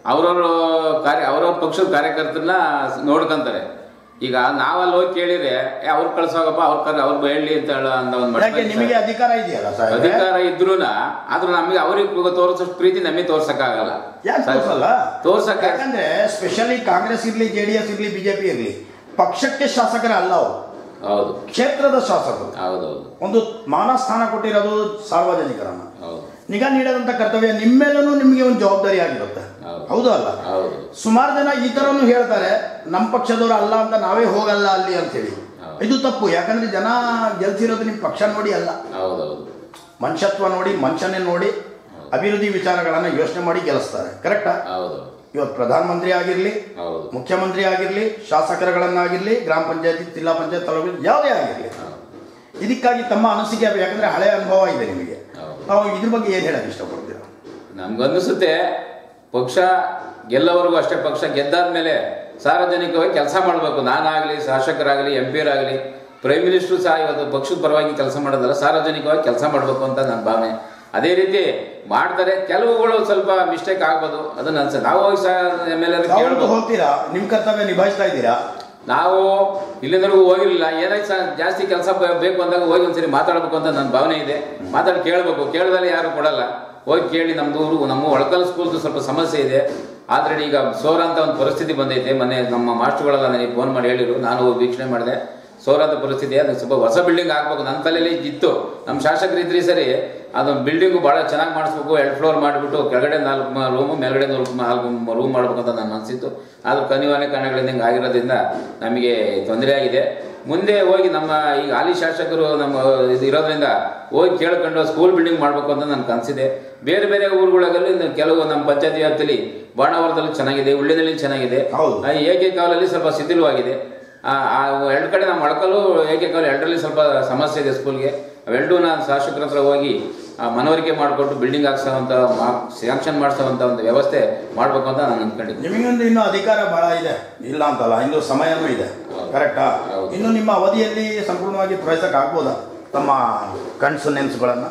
ಅವ್ರವ್ರ ಕಾರ್ಯ ಅವ್ರವ್ರ ಪಕ್ಷದ ಕಾರ್ಯಕರ್ತರನ್ನ ನೋಡ್ಕೊಂತಾರೆ ಈಗ ನಾವಲ್ಲಿ ಹೋಗಿ ಕೇಳಿದ್ರೆ ಏ ಅವ್ರು ಕಳ್ಸೋಗಪ್ಪ ಅವ್ರ ಕರ್ ಅವ್ರು ಹೇಳಿ ಅಂತ ಹೇಳೋ ಅಂತ ಒಂದು ಮಟ್ಟ ಯಾಕೆ ನಿಮಗೆ ಅಧಿಕಾರ ಇದೆಯಲ್ಲ ಸಾಹೇಬ್ರೆ ಅಧಿಕಾರ ಇದ್ರೂನ ಆದ್ರೂ ನಮಗೆ ಅವ್ರಿಗೆ ತೋರಿಸೋಷ್ಟು ಪ್ರೀತಿ ನಮಗೆ ತೋರ್ಸಕ್ಕಾಗಲ್ಲ ಯಾಕೆ ತೋರ್ಸಲ್ಲ ತೋರ್ಸಕ್ಕೆ ಯಾಕಂದ್ರೆ ಸ್ಪೆಷಲಿ ಕಾಂಗ್ರೆಸ್ ಇರ್ಲಿ ಜೆಡಿಎಸ್ ಇರ್ಲಿ ಬಿಜೆಪಿ ಇರ್ಲಿ ಪಕ್ಷಕ್ಕೆ ಶಾಸಕರೇ ಅಲ್ಲ ಅವರು ಹೌದು ಕ್ಷೇತ್ರದ ಶಾಸಕರು ಹೌದೌದು ಒಂದು ಮಾನ ಸ್ಥಾನ ಕೊಟ್ಟಿರೋದು ಸಾರ್ವಜನಿಕರನ್ನ ಹೌದು ನಿಗಾ ನೀಡದಂತ ಕರ್ತವ್ಯ ನಿಮ್ಮೆಲ್ಲೂ ನಿಮಗೆ ಒಂದು ಜವಾಬ್ದಾರಿ ಆಗಿರುತ್ತೆ ಹೌದು. ಹೌದು ಅಲ್ಲ ಹೌದು ಸುಮಾರು ಜನ ಈ ತರನು ಹೇಳ್ತಾರೆ ನಮ್ಮ ಪಕ್ಷದವರು ಅಲ್ಲ ಅಂತ ನಾವೇ ಹೋಗಲ್ಲ ಅಲ್ಲಿ ಅಂತ ಹೇಳಿ ಹೌದು. ಇದು ತಪ್ಪು ಯಾಕಂದ್ರೆ ಜನ ಗೆಲ್ಸಿರೋದು ನಿಮ್ಮ ಪಕ್ಷ ನೋಡಿ ಅಲ್ಲ ಹೌದೌದು ಮನುಷ್ಯತ್ವ ನೋಡಿ ಮನುಷ್ಯನೇ ನೋಡಿ ಅಭಿವೃದ್ಧಿ ವಿಚಾರಗಳನ್ನ ಯೋಚನೆ ಮಾಡಿ ಗೆಲ್ಲಿಸ್ತಾರೆ ಕರೆಕ್ಟಾ ಹೌದು ಇವತ್ತು ಪ್ರಧಾನಮಂತ್ರಿ ಆಗಿರ್ಲಿ ಹೌದು ಮುಖ್ಯಮಂತ್ರಿ ಆಗಿರ್ಲಿ ಶಾಸಕರುಗಳನ್ನಾಗಿರ್ಲಿ ಗ್ರಾಮ ಪಂಚಾಯತಿ ಜಿಲ್ಲಾ ಪಂಚಾಯತ್ ತಾಲೂಕು ಯಾವುದೇ ಆಗಿರ್ಲಿ ಹೌದು ಇದಕ್ಕಾಗಿ ತಮ್ಮ ಅನಿಸಿಕೆ ಯಾಕಂದ್ರೆ ಹಳೆ ಅನುಭವ ಇದೆ ನಿಮಗೆ ಹೌದು. ತಾವು ಇದ್ರ ಬಗ್ಗೆ ಏನು ಹೇಳಕ್ ಇಷ್ಟಪಡ್ತೀರಾ ನಮ್ಗನ್ನಿಸುತ್ತೆ ಪಕ್ಷ ಗೆಲ್ಲವರೆಗೂ ಅಷ್ಟೇ ಪಕ್ಷ ಗೆದ್ದಾದ್ಮೇಲೆ ಸಾರ್ವಜನಿಕವಾಗಿ ಕೆಲಸ ಮಾಡಬೇಕು ನಾನಾಗಲಿ ಶಾಸಕರಾಗಲಿ ಎಂ ಪಿಯರಾಗಲಿ ಪ್ರೈಮ್ ಮಿನಿಸ್ಟ್ರು ಸಹ ಇವತ್ತು ಪಕ್ಷದ ಪರವಾಗಿ ಕೆಲಸ ಮಾಡೋದಲ್ಲ ಸಾರ್ವಜನಿಕವಾಗಿ ಕೆಲಸ ಮಾಡಬೇಕು ಅಂತ ನನ್ನ ಭಾವನೆ ಅದೇ ರೀತಿ ಮಾಡ್ತಾರೆ ಕೆಲವುಗಳು ಸ್ವಲ್ಪ ಮಿಸ್ಟೇಕ್ ಆಗ್ಬೋದು ಅದನ್ನ ಅನ್ಸುತ್ತೆ ನಾವು ಹೋಗಿ ಸಹ ಎಮ್ ಎಲ್ ತಾವು ಕೇಳ್ಬೋದು ಹೋಗ್ತೀರಾ ನಿಮ್ ಕರ್ತವ್ಯ ನಿಭಾಯಿಸ್ತಾ ಇದ್ದೀರಾ ನಾವು ಇಲ್ಲಿಂದವರೆಗೂ ಹೋಗಿರಲಿಲ್ಲ ಏನಾಯ್ತು ಸಹ ಜಾಸ್ತಿ ಕೆಲಸ ಬೇಕು ಅಂದಾಗ ಹೋಗಿ ಒಂದ್ಸರಿ ಮಾತಾಡಬೇಕು ಅಂತ ನನ್ನ ಭಾವನೆ ಇದೆ ಮಾತಾಡಿ ಕೇಳಬೇಕು ಕೇಳಿದಲ್ಲಿ ಯಾರು ಕೊಡಲ್ಲ ಹೋಗಿ ಕೇಳಿ ನಮ್ದು ಊರು ನಮ್ಮ ಒಳಕಲ್ ಸ್ಕೂಲ್ದು ಸ್ವಲ್ಪ ಸಮಸ್ಯೆ ಇದೆ ಆಲ್ರೆಡಿ ಈಗ ಸೋರ ಅಂತ ಒಂದು ಪರಿಸ್ಥಿತಿ ಬಂದೈತೆ ಮೊನ್ನೆ ನಮ್ಮ ಮಾಸ್ಟರ್ಗಳೆಲ್ಲ ನನಗೆ ಫೋನ್ ಮಾಡಿ ಹೇಳಿದ್ರು ನಾನು ಹೋಗಿ ವೀಕ್ಷಣೆ ಮಾಡಿದೆ ಸೋರಾದ ಪರಿಸ್ಥಿತಿ ಅದು ಸ್ವಲ್ಪ ಹೊಸ ಬಿಲ್ಡಿಂಗ್ ಆಗ್ಬೇಕು ನನ್ನ ತಲೆಯಲ್ಲಿ ಇತ್ತು ನಮ್ಮ ಶಾಸಕರು ಇದ್ರಿ ಸರಿ ಅದೊಂದು ಬಿಲ್ಡಿಂಗು ಭಾಳ ಚೆನ್ನಾಗಿ ಮಾಡಿಸ್ಬೇಕು ಎರಡು ಫ್ಲೋರ್ ಮಾಡಿಬಿಟ್ಟು ಕೆಳಗಡೆ ನಾಲ್ಕು ರೂಮು ಮೇಲ್ಗಡೆ ನಾಲ್ಕು ನಾಲ್ಕು ರೂಮ್ ಮಾಡ್ಬೇಕು ಅಂತ ನನ್ನ ಅನಿಸಿತ್ತು ಆದ್ರೂ ಕನಿವಾನೆ ಕಾರಣಗಳಿಂದ ಹಿಂಗೆ ಆಗಿರೋದ್ರಿಂದ ನಮಗೆ ತೊಂದರೆ ಆಗಿದೆ ಮುಂದೆ ಹೋಗಿ ನಮ್ಮ ಈಗ ಹಾಲಿ ಶಾಸಕರು ನಮ್ಮ ಇದು ಇರೋದ್ರಿಂದ ಹೋಗಿ ಕೇಳ್ಕೊಂಡು ಸ್ಕೂಲ್ ಬಿಲ್ಡಿಂಗ್ ಮಾಡಬೇಕು ಅಂತ ನನ್ನ ಕನಸಿದೆ ಬೇರೆ ಬೇರೆ ಊರುಗಳಲ್ಲಿ ಇನ್ನು ಕೆಲವು ನಮ್ಮ ಪಂಚಾಯತಿ ವ್ಯಾಪ್ತಿಯಲ್ಲಿ ಬಾಣಾವರದಲ್ಲಿ ಚೆನ್ನಾಗಿದೆ ಉಳ್ಳಿನಲ್ಲಿ ಚೆನ್ನಾಗಿದೆ ಹೌದು. ಆ ಏಕೈಕಾವಲಲ್ಲಿ ಸ್ವಲ್ಪ ಶಿಥಿಲವಾಗಿದೆ ಆ ಆ ಎರಡು ಕಡೆ ನಮ್ಮ ಮೊಳಕಲ್ಲು ಏಕೈಕಾವಲು ಎರಡರಲ್ಲಿ ಸ್ವಲ್ಪ ಸಮಸ್ಯೆ ಇದೆ ಸ್ಕೂಲ್ಗೆ ಅವೆರಡೂ ನಾನು ಶಾಸಕರ ಹತ್ರ ಹೋಗಿ ಆ, ಮನವರಿಕೆ ಮಾಡಿಕೊಟ್ಟು ಬಿಲ್ಡಿಂಗ್ ಹಾಕ್ಸೋವಂಥ ಸ್ಯಾಂಕ್ಷನ್ ಮಾಡಿಸೋವಂಥ ಒಂದು ವ್ಯವಸ್ಥೆ ಮಾಡಬೇಕು ಅಂತ ನಾನು ಅಂದ್ಕೊಂಡಿದ್ದೀನಿ ನಿಮಗೊಂದು ಇನ್ನೂ ಅಧಿಕಾರ ಬಹಳ ಇದೆ ಇಲ್ಲ ಅಂತಲ್ಲ ಇನ್ನು ಸಮಯನೂ ಇದೆ ಕರೆಕ್ಟಾ ಹೌದು. ಇನ್ನು ನಿಮ್ಮ ಅವಧಿಯಲ್ಲಿ ಸಂಪೂರ್ಣವಾಗಿ ಪ್ರವೇಶಕ್ಕೆ ಆಗ್ಬೋದಾ ತಮ್ಮ ಕನ್ಸು ನೆನ್ಸುಗಳನ್ನ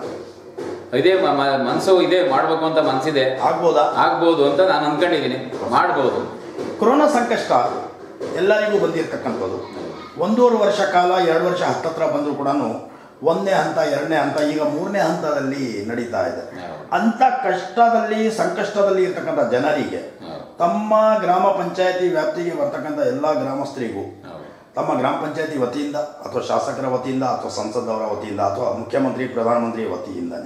ಇದೇ ಮ- ಮ- ಮನ್ಸು ಇದೆ ಮಾಡಬೇಕು ಅಂತ ಮನ್ಸಿದೆ ಆಗ್ಬೋದಾ ಆಗ್ಬೋದು ಅಂತ ನಾನು ಅನ್ಕೊಂಡಿದ್ದೀನಿ ಮಾಡ್ಬೋದು ಕೊರೋನಾ ಸಂಕಷ್ಟ ಎಲ್ಲರಿಗೂ ಬಂದಿರತಕ್ಕಂಥದ್ದು ಒಂದೂವರೆ ವರ್ಷ ಕಾಲ ಎರಡು ವರ್ಷ ಹತ್ತತ್ರ ಬಂದರೂ ಕೂಡ ಒಂದನೇ ಹಂತ ಎರಡನೇ ಹಂತ ಈಗ ಮೂರನೇ ಹಂತದಲ್ಲಿ ನಡೀತಾ ಇದೆ ಹೌದು. ಅಂಥ ಕಷ್ಟದಲ್ಲಿ ಸಂಕಷ್ಟದಲ್ಲಿ ಇರ್ತಕ್ಕಂಥ ಜನರಿಗೆ ಹೌದು. ತಮ್ಮ ಗ್ರಾಮ ಪಂಚಾಯತಿ ವ್ಯಾಪ್ತಿಗೆ ಬರ್ತಕ್ಕಂಥ ಎಲ್ಲ ಗ್ರಾಮಸ್ಥರಿಗೂ ಹೌದು. ತಮ್ಮ ಗ್ರಾಮ ಪಂಚಾಯತಿ ವತಿಯಿಂದ ಅಥವಾ ಶಾಸಕರ ವತಿಯಿಂದ ಅಥವಾ ಸಂಸದವರ ವತಿಯಿಂದ ಅಥವಾ ಮುಖ್ಯಮಂತ್ರಿ ಪ್ರಧಾನಮಂತ್ರಿ ವತಿಯಿಂದನೇ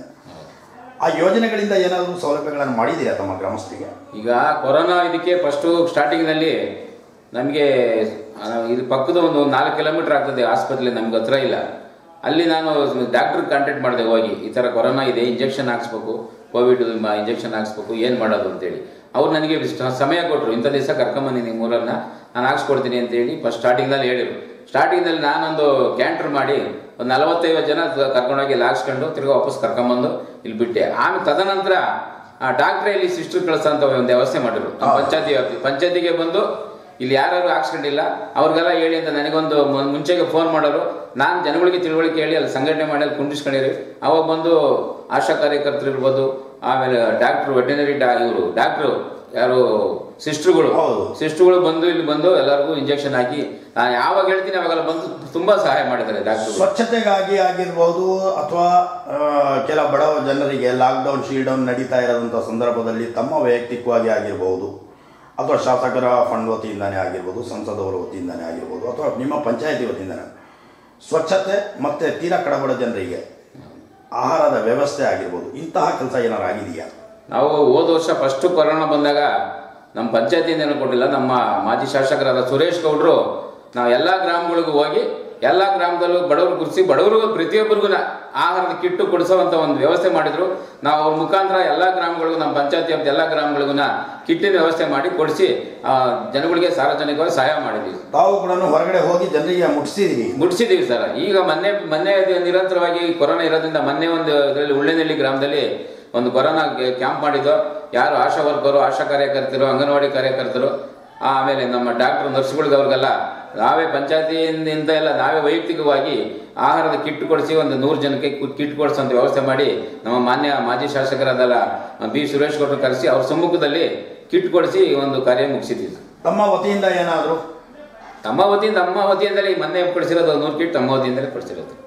ಆ ಯೋಜನೆಗಳಿಂದ ಏನಾದರೂ ಸೌಲಭ್ಯಗಳನ್ನು ಮಾಡಿದ್ದೀರಾ ತಮ್ಮ ಗ್ರಾಮಸ್ಥರಿಗೆ ಈಗ ಕೊರೋನಾ ಇದಕ್ಕೆ ಫಸ್ಟು ಸ್ಟಾರ್ಟಿಂಗ್ನಲ್ಲಿ ನಮಗೆ ಇದು ಪಕ್ಕದ ಒಂದು ನಾಲ್ಕು ಕಿಲೋಮೀಟರ್ ಆಗ್ತದೆ ಆಸ್ಪತ್ರೆ ನಮ್ಗೆ ಹತ್ರ ಇಲ್ಲ ಅಲ್ಲಿ ನಾನು ಡಾಕ್ಟ್ರ್ ಕಾಂಟ್ಯಾಕ್ಟ್ ಮಾಡಿದೆ ಹೋಗಿ ಈ ಥರ ಕೊರೋನಾ ಇದೆ ಇಂಜೆಕ್ಷನ್ ಹಾಕ್ಸ್ಬೇಕು ಕೋವಿಡ್ ಇಂಜೆಕ್ಷನ್ ಹಾಕ್ಸ್ಬೇಕು ಏನು ಮಾಡೋದು ಅಂತೇಳಿ ಅವ್ರು ನನಗೆ ಸ- ಸಮಯ ಕೊಟ್ಟರು ಇಂಥ ದಿವಸ ಕರ್ಕೊಂಬಂದಿನಿ ಮೂರನ್ನ ನಾನು ಹಾಕ್ಸ್ಕೊಡ್ತೀನಿ ಅಂತೇಳಿ ಫಸ್ಟ್ ಸ್ಟಾರ್ಟಿಂಗ್ನಲ್ಲಿ ಹೇಳಿದ್ರು ಸ್ಟಾರ್ಟಿಂಗ್ನಲ್ಲಿ ನಾನೊಂದು ಕ್ಯಾಂಟ್ರ್ ಮಾಡಿ ಒಂದು ನಲವತ್ತೈವತ್ತು ಜನ ಕರ್ಕೊಂಡೋಗಿ ಇಲ್ಲಿ ಹಾಕ್ಸ್ಕೊಂಡು ತಿರ್ಗಾ ವಾಪಸ್ ಕರ್ಕೊಂಬಂದು ಇಲ್ಲಿ ಬಿಟ್ಟೆ ಆಮೇಲೆ ತದನಂತರ ಆ ಡಾಕ್ಟ್ರೇ ಇಲ್ಲಿ ಸಿಸ್ಟರ್ ಕಳಿಸೋಂಥ ಒಂದು ವ್ಯವಸ್ಥೆ ಮಾಡಿದ್ರು ನಮ್ಮ ಪಂಚಾಯತಿ ವ್ಯಾಪ್ತಿ ಪಂಚಾಯತಿಗೆ ಬಂದು ಇಲ್ಲಿ ಯಾರು ಹಾಕ್ಸ್ಕೊಂಡಿಲ್ಲ ಅವ್ರಿಗೆಲ್ಲ ಹೇಳಿ ಅಂತ ನನಗೊಂದು ಮು- ಮುಂಚೆಗೆ ಫೋನ್ ಮಾಡೋರು ನಾನು ಜನಗಳಿಗೆ ತಿಳುವಳಿಕೆ ಹೇಳಿ ಅಲ್ಲಿ ಸಂಘಟನೆ ಮಾಡಿ ಅಲ್ಲಿ ಕುಂಡಿಸ್ಕೊಂಡಿರಿ ಅವಾಗ ಬಂದು ಆಶಾ ಕಾರ್ಯಕರ್ತರು ಇರ್ಬೋದು ಆಮೇಲೆ ಡಾಕ್ಟ್ರು ವೆಟನರಿ ಡಾ ಇವರು ಡಾಕ್ಟ್ರು ಯಾರು ಸಿಸ್ಟ್ರುಗಳು ಹೌದು. ಸಿಸ್ಟ್ರುಗಳು ಬಂದು ಇಲ್ಲಿ ಬಂದು ಎಲ್ಲರಿಗೂ ಇಂಜೆಕ್ಷನ್ ಹಾಕಿ ನಾನು ಯಾವಾಗ ಹೇಳ್ತೀನಿ ಅವಾಗೆಲ್ಲ ಬಂದು ತುಂಬಾ ಸಹಾಯ ಮಾಡಿದ್ದಾರೆ ಡಾಕ್ಟ್ರು ಸ್ವಚ್ಛತೆಗಾಗಿ ಆಗಿರ್ಬೋದು ಅಥವಾ ಆ, ಕೆಲ ಬಡ ಜನರಿಗೆ ಲಾಕ್ಡೌನ್ ಶೀಲ್ಡೌನ್ ನಡೀತಾ ಇರೋದಂಥ ಸಂದರ್ಭದಲ್ಲಿ ತಮ್ಮ ವೈಯಕ್ತಿಕವಾಗಿ ಆಗಿರ್ಬೋದು ಅಥವಾ ಶಾಸಕರ ಫಂಡ್ ವತಿಯಿಂದನೇ ಆಗಿರ್ಬೋದು ಸಂಸದವರ ವತಿಯಿಂದನೇ ಆಗಿರ್ಬೋದು ಅಥವಾ ನಿಮ್ಮ ಪಂಚಾಯತಿ ವತಿಯಿಂದನೇ ಸ್ವಚ್ಛತೆ ಮತ್ತು ತೀರಾ ಕಡಬಡ ಜನರಿಗೆ ಆಹಾರದ ವ್ಯವಸ್ಥೆ ಆಗಿರ್ಬೋದು ಇಂತಹ ಕೆಲಸ ಏನಾರು ಆಗಿದೆಯಾ ನಾವು ಹೋದ ವರ್ಷ ಫಸ್ಟ್ ಕೊರೋನಾ ಬಂದಾಗ ನಮ್ಮ ಪಂಚಾಯತಿಯಿಂದ ಏನು ಕೊಟ್ಟಿಲ್ಲ ನಮ್ಮ ಮಾಜಿ ಶಾಸಕರಾದ ಸುರೇಶ್ ಗೌಡ್ರು ನಾವು ಎಲ್ಲ ಗ್ರಾಮಗಳಿಗೂ ಹೋಗಿ ಎಲ್ಲ ಗ್ರಾಮದಲ್ಲೂ ಬಡವರು ಗುರುಸಿ ಬಡವರಿಗೂ ಪ್ರತಿಯೊಬ್ಬರಿಗೂ ಆಹಾರದ ಕಿಟ್ಟು ಕೊಡಿಸುವಂತ ಒಂದು ವ್ಯವಸ್ಥೆ ಮಾಡಿದ್ರು ನಾವು ಅವ್ರ ಮುಖಾಂತರ ಎಲ್ಲ ಗ್ರಾಮಗಳಿಗೂ ನಮ್ಮ ಪಂಚಾಯತಿ ವ್ಯಾಪ್ತಿ ಎಲ್ಲ ಗ್ರಾಮಗಳಿಗೂ ಕಿಟ್ಟಿನ ವ್ಯವಸ್ಥೆ ಮಾಡಿ ಕೊಡಿಸಿ ಆ, ಜನಗಳಿಗೆ ಸಾರ್ವಜನಿಕವಾಗಿ ಸಹಾಯ ಮಾಡಿದ್ವಿ ತಾವು ಕೂಡ ಹೊರಗಡೆ ಹೋಗಿ ಜನರಿಗೆ ಮುಟ್ಟಿಸಿದ್ದೀರಿ ಮುಟ್ಸಿದೀವಿ ಸರ್ ಈಗ ಮೊನ್ನೆ ಮೊನ್ನೆ ಇದು ನಿರಂತರವಾಗಿ ಕೊರೋನಾ ಇರೋದ್ರಿಂದ ಮೊನ್ನೆ ಒಂದು ಇದರಲ್ಲಿ ಉಳ್ಳೆನಹಳ್ಳಿ ಗ್ರಾಮದಲ್ಲಿ ಒಂದು ಕೊರೋನಾ ಕ್ಯಾಂಪ್ ಮಾಡಿದ್ದು ಯಾರು ಆಶಾ ವರ್ಕರು ಆಶಾ ಕಾರ್ಯಕರ್ತರು ಅಂಗನವಾಡಿ ಕಾರ್ಯಕರ್ತರು ಆಮೇಲೆ ನಮ್ಮ ಡಾಕ್ಟರ್ ನರ್ಸ್ಗಳಿಗೆ ಅವ್ರಿಗೆಲ್ಲ ನಾವೇ ಪಂಚಾಯತಿಯಿಂದ ಎಲ್ಲ ನಾವೇ ವೈಯಕ್ತಿಕವಾಗಿ ಆಹಾರದ ಕಿಟ್ ಕೊಡಿಸಿ ಒಂದು ನೂರು ಜನಕ್ಕೆ ಕು- ಕಿಟ್ ಕೊಡಿಸೋಂಥ ವ್ಯವಸ್ಥೆ ಮಾಡಿ ನಮ್ಮ ಮಾನ್ಯ ಮಾಜಿ ಶಾಸಕರಾದಲ್ಲ ಬಿ ಸುರೇಶ್ ಗೌಡರು ಕರೆಸಿ ಅವ್ರ ಸಮ್ಮುಖದಲ್ಲಿ ಕಿಟ್ ಕೊಡಿಸಿ ಒಂದು ಕಾರ್ಯ ಮುಗಿಸಿದ್ವಿ ಸರ್. ತಮ್ಮ ವತಿಯಿಂದ ಏನಾದರೂ ತಮ್ಮ ವತಿಯಿಂದ ನಮ್ಮ ವತಿಯಿಂದಲೇ ಈ ಮೊನ್ನೆ ಕೊಡಿಸಿರೋದು ಒಂದು ನೂರು ಕಿಟ್ ತಮ್ಮ ವತಿಯಿಂದಲೇ ಕೊಡಿಸಿರೋದು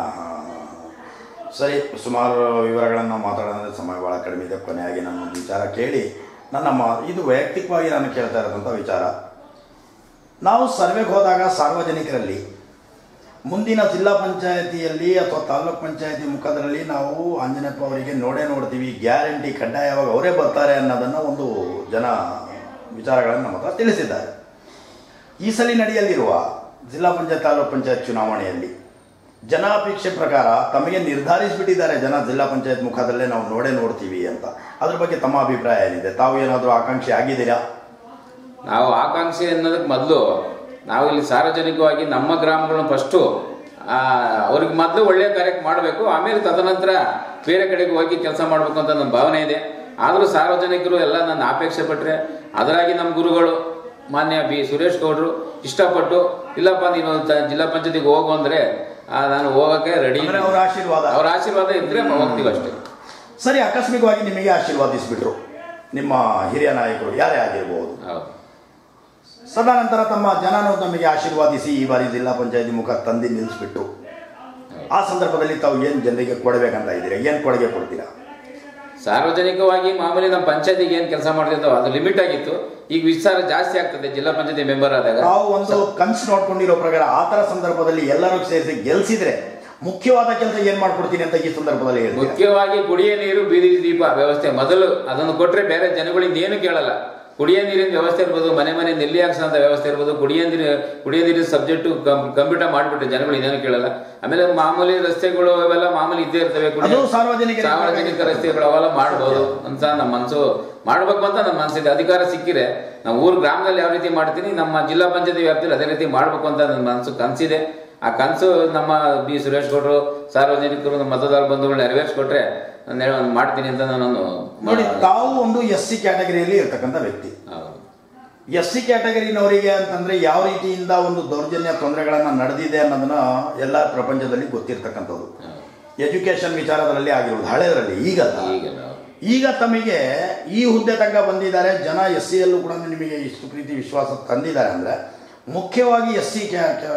ಸರಿ ಸುಮಾರು ವಿವರಗಳನ್ನು ಮಾತಾಡೋದ್ರೆ ಸಮಯ ಭಾಳ ಕಡಿಮೆ ಇದೆ ಕೊನೆಯಾಗಿ ನನ್ನ ಒಂದು ವಿಚಾರ ಕೇಳಿ ನನ್ನ ಮಾ ಇದು ವೈಯಕ್ತಿಕವಾಗಿ ನಾನು ಕೇಳ್ತಾ ಇರೋದಂಥ ವಿಚಾರ ನಾವು ಸರ್ವೆಗೆ ಹೋದಾಗ ಸಾರ್ವಜನಿಕರಲ್ಲಿ ಮುಂದಿನ ಜಿಲ್ಲಾ ಪಂಚಾಯತಿಯಲ್ಲಿ ಅಥವಾ ತಾಲೂಕ್ ಪಂಚಾಯತಿ ಮುಖದಲ್ಲಿ ನಾವು ಆಂಜನೇಯಪ್ಪ ಅವರಿಗೆ ನೋಡೇ ನೋಡ್ತೀವಿ ಗ್ಯಾರಂಟಿ ಕಡ್ಡಾಯವಾಗಿ ಅವರೇ ಬರ್ತಾರೆ ಅನ್ನೋದನ್ನು ಒಂದು ಜನ ವಿಚಾರಗಳನ್ನು ನಮ್ಮ ಹತ್ರ ತಿಳಿಸಿದ್ದಾರೆ ಈ ಸಲ ನಡೆಯಲಿರುವ ಜಿಲ್ಲಾ ಪಂಚಾಯತ್ ತಾಲೂಕ್ ಪಂಚಾಯತ್ ಚುನಾವಣೆಯಲ್ಲಿ ಜನಾಪೇಕ್ಷೆ ಪ್ರಕಾರ ತಮಗೆ ನಿರ್ಧರಿಸಿಬಿಟ್ಟಿದ್ದಾರೆ ಜನ ಜಿಲ್ಲಾ ಪಂಚಾಯತ್ ಮುಖದಲ್ಲೇ ನಾವು ನೋಡೇ ನೋಡ್ತೀವಿ ಅಂತ ಅದ್ರ ಬಗ್ಗೆ ತಮ್ಮ ಅಭಿಪ್ರಾಯ ಏನಿದೆ ತಾವು ಏನಾದರೂ ಆಕಾಂಕ್ಷಿ ಆಗಿದ್ದೀರಾ ನಾವು ಆಕಾಂಕ್ಷೆ ಅನ್ನೋದಕ್ಕೆ ಮೊದಲು ನಾವು ಇಲ್ಲಿ ಸಾರ್ವಜನಿಕವಾಗಿ ನಮ್ಮ ಗ್ರಾಮಗಳನ್ನ ಫಸ್ಟು ಅವ್ರಿಗೆ ಮೊದಲು ಒಳ್ಳೆಯ ಕಾರ್ಯಕ್ಕೆ ಮಾಡಬೇಕು ಆಮೇಲೆ ತದನಂತರ ಬೇರೆ ಕಡೆಗೆ ಹೋಗಿ ಕೆಲಸ ಮಾಡಬೇಕು ಅಂತ ನನ್ನ ಭಾವನೆ ಇದೆ ಆದರೂ ಸಾರ್ವಜನಿಕರು ಎಲ್ಲ ನನ್ನ ಅಪೇಕ್ಷೆ ಪಟ್ಟರೆ ಅದರಾಗಿ ನಮ್ಮ ಗುರುಗಳು ಮಾನ್ಯ ಬಿ ಸುರೇಶ್ ಗೌಡರು ಇಷ್ಟಪಟ್ಟು ಇಲ್ಲಪ್ಪ ನೀನು ತ- ಜಿಲ್ಲಾ ಪಂಚಾಯತಿಗೆ ಹೋಗು ಅಂದರೆ ನಾನು ಹೋಗೋಕ್ಕೆ ರೆಡಿ ಅಂದ್ರೆ ಅವರ ಆಶೀರ್ವಾದ ಅವ್ರ ಆಶೀರ್ವಾದ ಇದ್ರೆ ಹೋಗ್ತೀವಿ ಅಷ್ಟೇ ಸರಿ ಆಕಸ್ಮಿಕವಾಗಿ ನಿಮಗೆ ಆಶೀರ್ವಾದಿಸಿಬಿಟ್ರು ನಿಮ್ಮ ಹಿರಿಯ ನಾಯಕರು ಯಾರೇ ಆಗಿರಬಹುದು ಹೌದು ಸದಾನಂತರ ತಮ್ಮ ಜನನು ನಮಗೆ ಆಶೀರ್ವಾದಿಸಿ ಈ ಬಾರಿ ಜಿಲ್ಲಾ ಪಂಚಾಯತಿ ಮುಖ ತಂದು ನಿಲ್ಲಿಸ್ಬಿಟ್ರು ಆ ಸಂದರ್ಭದಲ್ಲಿ ತಾವು ಏನು ಜನರಿಗೆ ಕೊಡಬೇಕಂತ ಇದ್ದೀರಾ ಏನು ಕೊಡುಗೆ ಕೊಡ್ತೀರಾ ಸಾರ್ವಜನಿಕವಾಗಿ ಮಾಮೂಲಿ ನಮ್ಮ ಪಂಚಾಯತಿಗೆ ಏನು ಕೆಲಸ ಮಾಡ್ತಿದ್ದೋ ಅದು ಲಿಮಿಟ್ ಆಗಿತ್ತು ಈಗ ವಿಸ್ತಾರ ಜಾಸ್ತಿ ಆಗ್ತದೆ ಜಿಲ್ಲಾ ಪಂಚಾಯತಿ ಮೆಂಬರ್ ಆದಾಗ ತಾವು ಒಂದು ಕನ್ಸು ನೋಡ್ಕೊಂಡಿರೋ ಪ್ರಕಾರ ಆ ಥರ ಸಂದರ್ಭದಲ್ಲಿ ಎಲ್ಲರೂ ಸೇರಿಸಿ ಗೆಲ್ಸಿದ್ರೆ ಮುಖ್ಯವಾದ ಕೆಲಸ ಏನು ಮಾಡ್ಕೊಡ್ತೀನಿ ಅಂತ ಈ ಸಂದರ್ಭದಲ್ಲಿ ಹೇಳ್ತೀರಾ ಮುಖ್ಯವಾಗಿ ಕುಡಿಯ ನೀರು ಬೀದಿ ದೀಪ ವ್ಯವಸ್ಥೆ ಮೊದಲು ಅದನ್ನು ಕೊಟ್ರೆ ಬೇರೆ ಜನಗಳಿಗೆ ಏನು ಕೇಳಲ್ಲ ಕುಡಿಯ ನೀರಿನ ವ್ಯವಸ್ಥೆ ಇರ್ಬೋದು ಮನೆ ಮನೆ ನೆಲ್ಲಿ ಹಾಕ್ಸೋಂಥ ವ್ಯವಸ್ಥೆ ಇರ್ಬೋದು ಕುಡಿಯ ನೀರು ಕುಡಿಯ ನೀರಿನ ಸಬ್ಜೆಕ್ಟು ಕಂಪ್ಯೂಟರ್ ಮಾಡಿಬಿಟ್ರೆ ಜನಗಳು ಇನ್ನೇನು ಕೇಳಲ್ಲ ಆಮೇಲೆ ಮಾಮೂಲಿ ರಸ್ತೆಗಳು ಅವೆಲ್ಲ ಮಾಮೂಲಿ ಇದ್ದೇ ಇರ್ತವೆ ಕುಡಿಯ- ಅದು ಸಾರ್ವಜನಿಕರಿಗೆ ಸಾರ್ವಜನಿಕ ರಸ್ತೆಗಳು ಅವೆಲ್ಲ ಮಾಡ್ಬೋದು ಅಂತ ನಮ್ಮ ಮನಸ್ಸು ಮಾಡ್ಬೇಕು ಅಂತ ನಮ್ಮ ಮನಸ್ಸಿದೆ ಅಧಿಕಾರ ಸಿಕ್ಕಿದೆ ನಾವು ಊರು ಗ್ರಾಮದಲ್ಲಿ ಯಾವ ರೀತಿ ಮಾಡ್ತೀನಿ ನಮ್ಮ ಜಿಲ್ಲಾ ಪಂಚಾಯತಿ ವ್ಯಾಪ್ತಿಯಲ್ಲಿ ಅದೇ ರೀತಿ ಮಾಡ್ಬೇಕು ಅಂತ ನನ್ನ ಮನಸ್ಸು ಕನಸಿದೆ ಆ ಕನಸು ನಮ್ಮ ಬಿ ಸುರೇಶ್ ಗೌಡರು ಸಾರ್ವಜನಿಕರು ನಮ್ಮ ಮತದಾರ ಬಂಧುಗಳು ನೆರವೇರಿಸ್ಕೊಟ್ರೆ ನಾನು ಹೇಳೋ- ನಾನು ಮಾಡ್ತೀನಿ ಅಂತ ನಾನು ನೋಡಿ ತಾವು ಒಂದು ಎಸ್ ಸಿ ಕ್ಯಾಟಗರಿಯಲ್ಲಿ ಇರ್ತಕ್ಕಂಥ ವ್ಯಕ್ತಿ ಹೌದು. ಎಸ್ ಸಿ ಕ್ಯಾಟಗರಿನವರಿಗೆ ಅಂತಂದ್ರೆ ಯಾವ ರೀತಿಯಿಂದ ಒಂದು ದೌರ್ಜನ್ಯ ತೊಂದರೆಗಳನ್ನು ನಡೆದಿದೆ ಅನ್ನೋದನ್ನ ಎಲ್ಲ ಪ್ರಪಂಚದಲ್ಲಿ ಗೊತ್ತಿರ್ತಕ್ಕಂಥದ್ದು ಹೌದು. ಎಜುಕೇಶನ್ ವಿಚಾರದಲ್ಲಿ ಆಗಿರೋದು ಹಳೆಯದರಲ್ಲಿ ಈಗ ಈಗೆಲ್ಲ ಈಗ ತಮಗೆ ಈ ಹುದ್ದೆ ತನಕ ಬಂದಿದ್ದಾರೆ ಜನ ಎಸ್ ಸಿಯಲ್ಲೂ ಕೂಡ ನಿಮಗೆ ಇಷ್ಟು ಪ್ರೀತಿ ವಿಶ್ವಾಸ ತಂದಿದ್ದಾರೆ ಅಂದರೆ ಮುಖ್ಯವಾಗಿ ಎಸ್ ಸಿ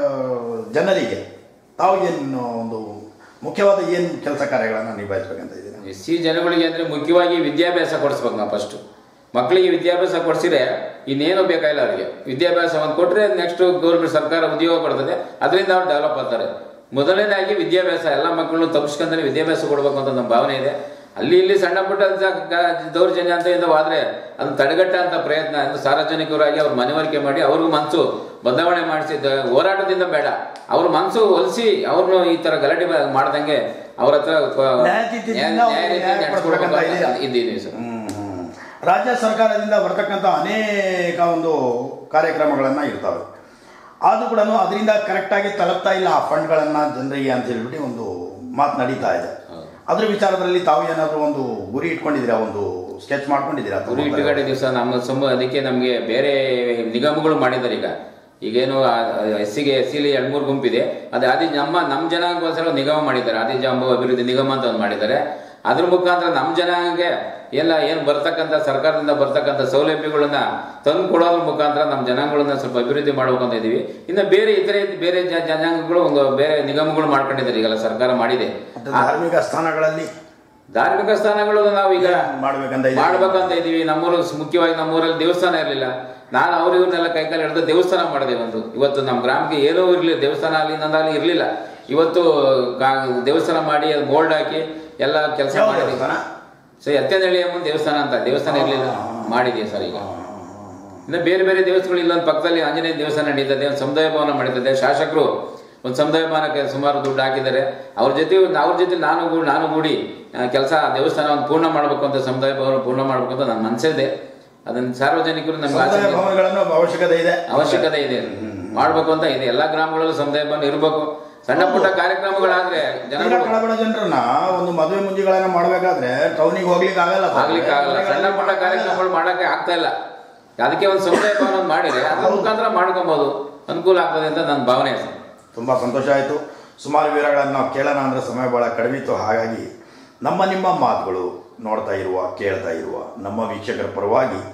ಜನರಿಗೆ ತಾವು ಏನು ಒಂದು ಮುಖ್ಯವಾದ ಏನು ಕೆಲಸ ಕಾರ್ಯಗಳನ್ನು ನಿಭಾಯಿಸ್ಬೇಕಂತ ಇದ್ದೀರಾ ಎಸ್ ಸಿ ಜನಗಳಿಗೆ ಅಂದ್ರೆ ಮುಖ್ಯವಾಗಿ ವಿದ್ಯಾಭ್ಯಾಸ ಕೊಡಿಸ್ಬೇಕು ನಾವು ಫಸ್ಟ್ ಮಕ್ಕಳಿಗೆ ವಿದ್ಯಾಭ್ಯಾಸ ಕೊಡಿಸಿದ್ರೆ ಇನ್ನೇನು ಬೇಕಾಗಿಲ್ಲ ಅವರಿಗೆ ವಿದ್ಯಾಭ್ಯಾಸ ಒಂದು ಕೊಟ್ಟರೆ ನೆಕ್ಸ್ಟ್ ಗೌರ್ಮೆಂಟ್ ಸರ್ಕಾರ ಉದ್ಯೋಗ ಕೊಡ್ತದೆ ಅದರಿಂದ ಅವ್ರು ಡೆವಲಪ್ ಆಗ್ತಾರೆ ಮೊದಲನೇದಾಗಿ ವಿದ್ಯಾಭ್ಯಾಸ ಎಲ್ಲ ಮಕ್ಕಳನ್ನು ತಪ್ಪಿಸ್ಕೊಂಡ್ರೆ ವಿದ್ಯಾಭ್ಯಾಸ ಕೊಡಬೇಕು ಅಂತ ನಮ್ಮ ಭಾವನೆ ಇದೆ ಅಲ್ಲಿ ಇಲ್ಲಿ ಸಣ್ಣ ಪುಟ್ಟ ಜ- ಗ- ದೌರ್ಜನ್ಯ ಅಂತ ಇದ್ದಾವಾದ್ರೆ ಅದನ್ನ ತಡೆಗಟ್ಟ ಅಂತ ಪ್ರಯತ್ನ ಅಂದ್ರೆ ಸಾರ್ವಜನಿಕರಾಗಿ ಅವ್ರ ಮನವರಿಕೆ ಮಾಡಿ ಅವ್ರಿಗೂ ಮನಸ್ಸು ಬದಲಾವಣೆ ಮಾಡಿಸಿದ ಹೋರಾಟದಿಂದ ಬೇಡ ಅವ್ರ ಮನಸ್ಸು ಒಲಿಸಿ ಅವ್ರನ್ನು ಈ ತರ ಗಲಾಟೆ ಮಾ- ಮಾಡ್ದಂಗೆ ಅವ್ರ ಹತ್ರ ಪ- ನ್ಯಾಯತೀರ್ದಿಂದ ನ್ಯಾಯ- ಅವ್ರಿಗೆ ನ್ಯಾಯ ರೀತಿ ನ್ಯಾಯ ನಡ್ಸ್ಕೊಡ್ಬೇಕು ಅಂತ ಕೊಡ್ಬೇಕಂತ ಇದೆಯಾ? ಇದ್ದೀನಿ ಸರ್ ಹ್ಮ್, ಹ್ಮ್. ರಾಜ್ಯ ಸರ್ಕಾರದಿಂದ ಬರ್ತಕ್ಕಂಥ ಅನೇಕ ಒಂದು ಕಾರ್ಯಕ್ರಮಗಳನ್ನು ಇರ್ತವೆ ಆದರೂ ಕೂಡ ಅದರಿಂದ ಕರೆಕ್ಟಾಗಿ ತಲುಪ್ತಾ ಇಲ್ಲ ಆ ಫಂಡ್ಗಳನ್ನು ಜನರಿಗೆ ಅಂತ ಹೇಳ್ಬಿಟ್ಟು ಒಂದು ಮಾತು ನಡೀತಾ ಇದೆ ಹೌದು. ಅದ್ರ ವಿಚಾರದಲ್ಲಿ ತಾವು ಏನಾದರೂ ಒಂದು ಗುರಿ ಇಟ್ಕೊಂಡಿದ್ದೀರಾ ಒಂದು ಸ್ಕೆಚ್ ಮಾಡ್ಕೊಂಡಿದ್ದೀರಾ ಗುರು ಇಟ್ಟುಗಡೆ ದಿವಸ ನಮ್ಮ ಸಂಬ ಅದಕ್ಕೆ ನಮಗೆ ಬೇರೆ ನಿಗಮಗಳು ಮಾಡಿದ್ದಾರೆ ಈಗ ಈಗೇನು ಎಸ್ ಸಿಗೆ ಎಸ್ ಸಿಲಿ ಎರಡು ಮೂರು ಗುಂಪಿದೆ ಅದು ಆದಿ ನಮ್ಮ ನಮ್ಮ ಜನಾಂಗಕ್ಕೋಸ್ಕರ ಒಂದು ನಿಗಮ ಮಾಡಿದ್ದಾರೆ ಆದಿಜಾಂಬು ಅಭಿವೃದ್ಧಿ ನಿಗಮ ಅಂತ ಒಂದು ಮಾಡಿದ್ದಾರೆ ಅದ್ರ ಮುಖಾಂತರ ನಮ್ಮ ಜನಾಂಗಕ್ಕೆ ಎಲ್ಲ ಏನು ಬರ್ತಕ್ಕಂಥ ಸರ್ಕಾರದಿಂದ ಬರ್ತಕ್ಕಂಥ ಸೌಲಭ್ಯಗಳನ್ನ ತಂದು ಕೊಡೋದ್ರ ಮುಖಾಂತರ ನಮ್ಮ ಜನಾಂಗಗಳನ್ನ ಸ್ವಲ್ಪ ಅಭಿವೃದ್ಧಿ ಮಾಡ್ಬೇಕು ಅಂತ ಇದೀವಿ ಇನ್ನು ಬೇರೆ ಇತರೆ ಬೇರೆ ಜ- ಜನಾಂಗಗಳು ಒಂದು ಬೇರೆ ನಿಗಮಗಳು ಮಾಡ್ಕೊಂಡಿದ್ದಾರೆ ಈಗೆಲ್ಲ ಸರ್ಕಾರ ಮಾಡಿದೆ ಮತ್ತು ಧಾರ್ಮಿಕ ಸ್ಥಾನಗಳಲ್ಲಿ ಧಾರ್ಮಿಕ ಸ್ಥಾನಗಳು ನಾವೀಗ ಮಾಡ್ಬೇಕಂತ ಇದೆ. ಮಾಡ್ಬೇಕಂತ ಇದೀವಿ ನಮ್ಮೂರು ಮುಖ್ಯವಾಗಿ ನಮ್ಮೂರಲ್ಲಿ ದೇವಸ್ಥಾನ ಇರಲಿಲ್ಲ ನಾನು ಅವ್ರ ಇವ್ರನ್ನೆಲ್ಲ ಕೈಕಾಲು ಹಿಡಿದು ದೇವಸ್ಥಾನ ಮಾಡಿದೆ ಒಂದು ಇವತ್ತು ನಮ್ಮ ಗ್ರಾಮಕ್ಕೆ ಏನೂ ಇರಲಿಲ್ಲ ದೇವಸ್ಥಾನ ಆಗಲಿ ನಂದಾಗಲಿ ಇರಲಿಲ್ಲ ಇವತ್ತು ಗಾ- ದೇವಸ್ಥಾನ ಮಾಡಿ ಅದು ಬೋಲ್ಡ್ ಹಾಕಿ ಎಲ್ಲ ಕೆಲಸ ಯಾವ ಮಾಡಿದ್ವಿ ದೇವಸ್ಥಾನ? ಸರ್ ಎತ್ತನಹಳ್ಳಿ ಅಮ್ಮನ ದೇವಸ್ಥಾನ ಅಂತ ದೇವಸ್ಥಾನ ಇರಲಿಲ್ಲ ಮಾಡಿದೀವಿ ಸರ್ ಈಗ ಇನ್ನು ಬೇರೆ ಬೇರೆ ದೇವಸ್ಥಾನಗಳು ಇಲ್ಲೊಂದು ಪಕ್ಕದಲ್ಲಿ ಆಂಜನೇಯ ದೇವಸ್ಥಾನ ನಡೀತದೆ ಒಂದು ಸಮುದಾಯ ಭವನ ನಡೀತದೆ ಶಾಸಕರು ಒಂದು ಸಮುದಾಯ ಭವನಕ್ಕೆ ಸುಮಾರು ದುಡ್ಡು ಹಾಕಿದ್ದಾರೆ ಅವ್ರ ಜೊತೆ ಅವ್ರ ಜೊತೆ ನಾನು ಗೂಡಿ ನಾನು ಗೂಡಿ ಕೆಲಸ ದೇವಸ್ಥಾನವನ್ನು ಪೂರ್ಣ ಮಾಡಬೇಕು ಅಂತ ಸಮುದಾಯ ಭವನ ಪೂರ್ಣ ಮಾಡಬೇಕು ಅಂತ ನನ್ನ ಮನಸ್ಸಿದೆ ಅದನ್ನ ಸಾರ್ವಜನಿಕರು ನಮ್ಗೆ ಆಸೆ ಸಮುದಾಯ ಭವನಗಳನ್ನು ಅವಶ್ಯಕತೆ ಇದೆ ಅವಶ್ಯಕತೆ ಇದೆ ಮಾಡ್ಬೇಕು ಅಂತ ಇದೆ ಎಲ್ಲಾ ಗ್ರಾಮಗಳಲ್ಲೂ ಸಮುದಾಯ ಭವನ ಇರಬೇಕು ಸಣ್ಣ ಪುಟ್ಟ ಕಾರ್ಯಕ್ರಮಗಳಾದ್ರೆ ತೀರಾ ಜನಗಳು ಕಳಬಡ ಜನರನ್ನ ಒಂದು ಮದುವೆ ಮುಂಜಿಗಳನ್ನ ಮಾಡಬೇಕಾದ್ರೆ ಟೌನಿಗೆ ಹೋಗ್ಲಿಕ್ಕೆ ಆಗಲ್ಲ ಸರ್. ಆಗ್ಲಿಕ್ಕೆ ಆಗಲ್ಲ ಸಣ್ಣ ಪುಟ್ಟ ಕಾರ್ಯಕ್ರಮಗಳು ಮಾಡಕ್ಕೆ ಆಗ್ತಾ ಇಲ್ಲ ಅದಕ್ಕೆ ಒಂದು ಸಮುದಾಯ ಭವನ ಒಂದ್ ಮಾಡಿದ್ರೆ ಅದ್ರ ಮುಖಾಂತರ ಮಾಡ್ಕೊಬೋದು ಅನುಕೂಲ ಆಗ್ತದೆ ಅಂತ ನನ್ನ ಭಾವನೆ ಸರ್ ತುಂಬ ಸಂತೋಷ ಆಯಿತು ಸುಮಾರು ವಿವರಗಳನ್ನು ನಾವು ಕೇಳೋಣ ಅಂದರೆ ಸಮಯ ಭಾಳ ಕಡಿಮೆ ಇತ್ತು ಹಾಗಾಗಿ ನಮ್ಮ ನಿಮ್ಮ ಮಾತುಗಳು ನೋಡ್ತಾ ಇರುವ ಕೇಳ್ತಾ ಇರುವ ನಮ್ಮ ವೀಕ್ಷಕರ ಪರವಾಗಿ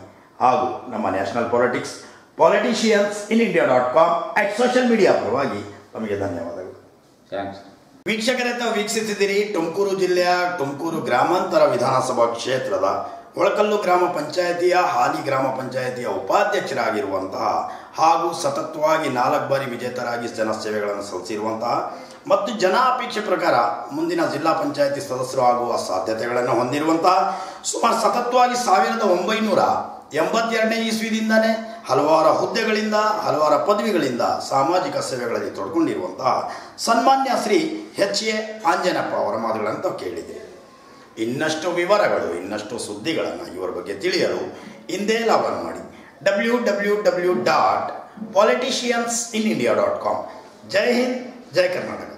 ಹಾಗೂ ನಮ್ಮ national politics politicians in India dot com at social media ಪರವಾಗಿ ತಮಗೆ ಧನ್ಯವಾದಗಳು ಥ್ಯಾಂಕ್ಸ್ ವೀಕ್ಷಕರೇ ತಾವು ವೀಕ್ಷಿಸಿದಿರಿ ತುಮಕೂರು ಜಿಲ್ಲೆಯ ತುಮಕೂರು ಗ್ರಾಮಾಂತರ ವಿಧಾನಸಭಾ ಕ್ಷೇತ್ರದ ಒಳಕಲ್ಲು ಗ್ರಾಮ ಪಂಚಾಯತಿಯ ಹಾಲಿ ಗ್ರಾಮ ಪಂಚಾಯತಿಯ ಉಪಾಧ್ಯಕ್ಷರಾಗಿರುವಂತಹ ಹಾಗೂ ಸತತವಾಗಿ ನಾಲ್ಕು ಬಾರಿ ವಿಜೇತರಾಗಿ ಜನಸೇವೆಗಳನ್ನು ಸಲ್ಲಿಸಿರುವಂತಹ ಮತ್ತು ಜನ ಅಪೇಕ್ಷೆ ಪ್ರಕಾರ ಮುಂದಿನ ಜಿಲ್ಲಾ ಪಂಚಾಯತಿ ಸದಸ್ಯರು ಆಗುವ ಸಾಧ್ಯತೆಗಳನ್ನು ಹೊಂದಿರುವಂತಹ ಸುಮಾರು ಸತತವಾಗಿ ಸಾವಿರದ ಒಂಬೈನೂರ ಎಂಬತ್ತೆರಡನೇ ಇಸ್ವಿದಿಂದನೇ ಹಲವಾರು ಹುದ್ದೆಗಳಿಂದ ಹಲವಾರು ಪದವಿಗಳಿಂದ ಸಾಮಾಜಿಕ ಸೇವೆಗಳಲ್ಲಿ ತೊಡ್ಕೊಂಡಿರುವಂತಹ ಸನ್ಮಾನ್ಯ ಶ್ರೀ ಎಚ್ ಎ ಆಂಜನಪ್ಪ ಅವರ ಮಾತುಗಳನ್ನು ತಾವು ಕೇಳಿದೆ ಇನ್ನಷ್ಟು ವಿವರಗಳು ಇನ್ನಷ್ಟು ಸುದ್ದಿಗಳನ್ನು ಇವರ ಬಗ್ಗೆ ತಿಳಿಯಲು ಹಿಂದೆ ಲಾಗನ್ ಮಾಡಿ W W W dot politicians in India dot com ಜೈ ಹಿಂದ್ ಜೈ ಕರ್ನಾಟಕ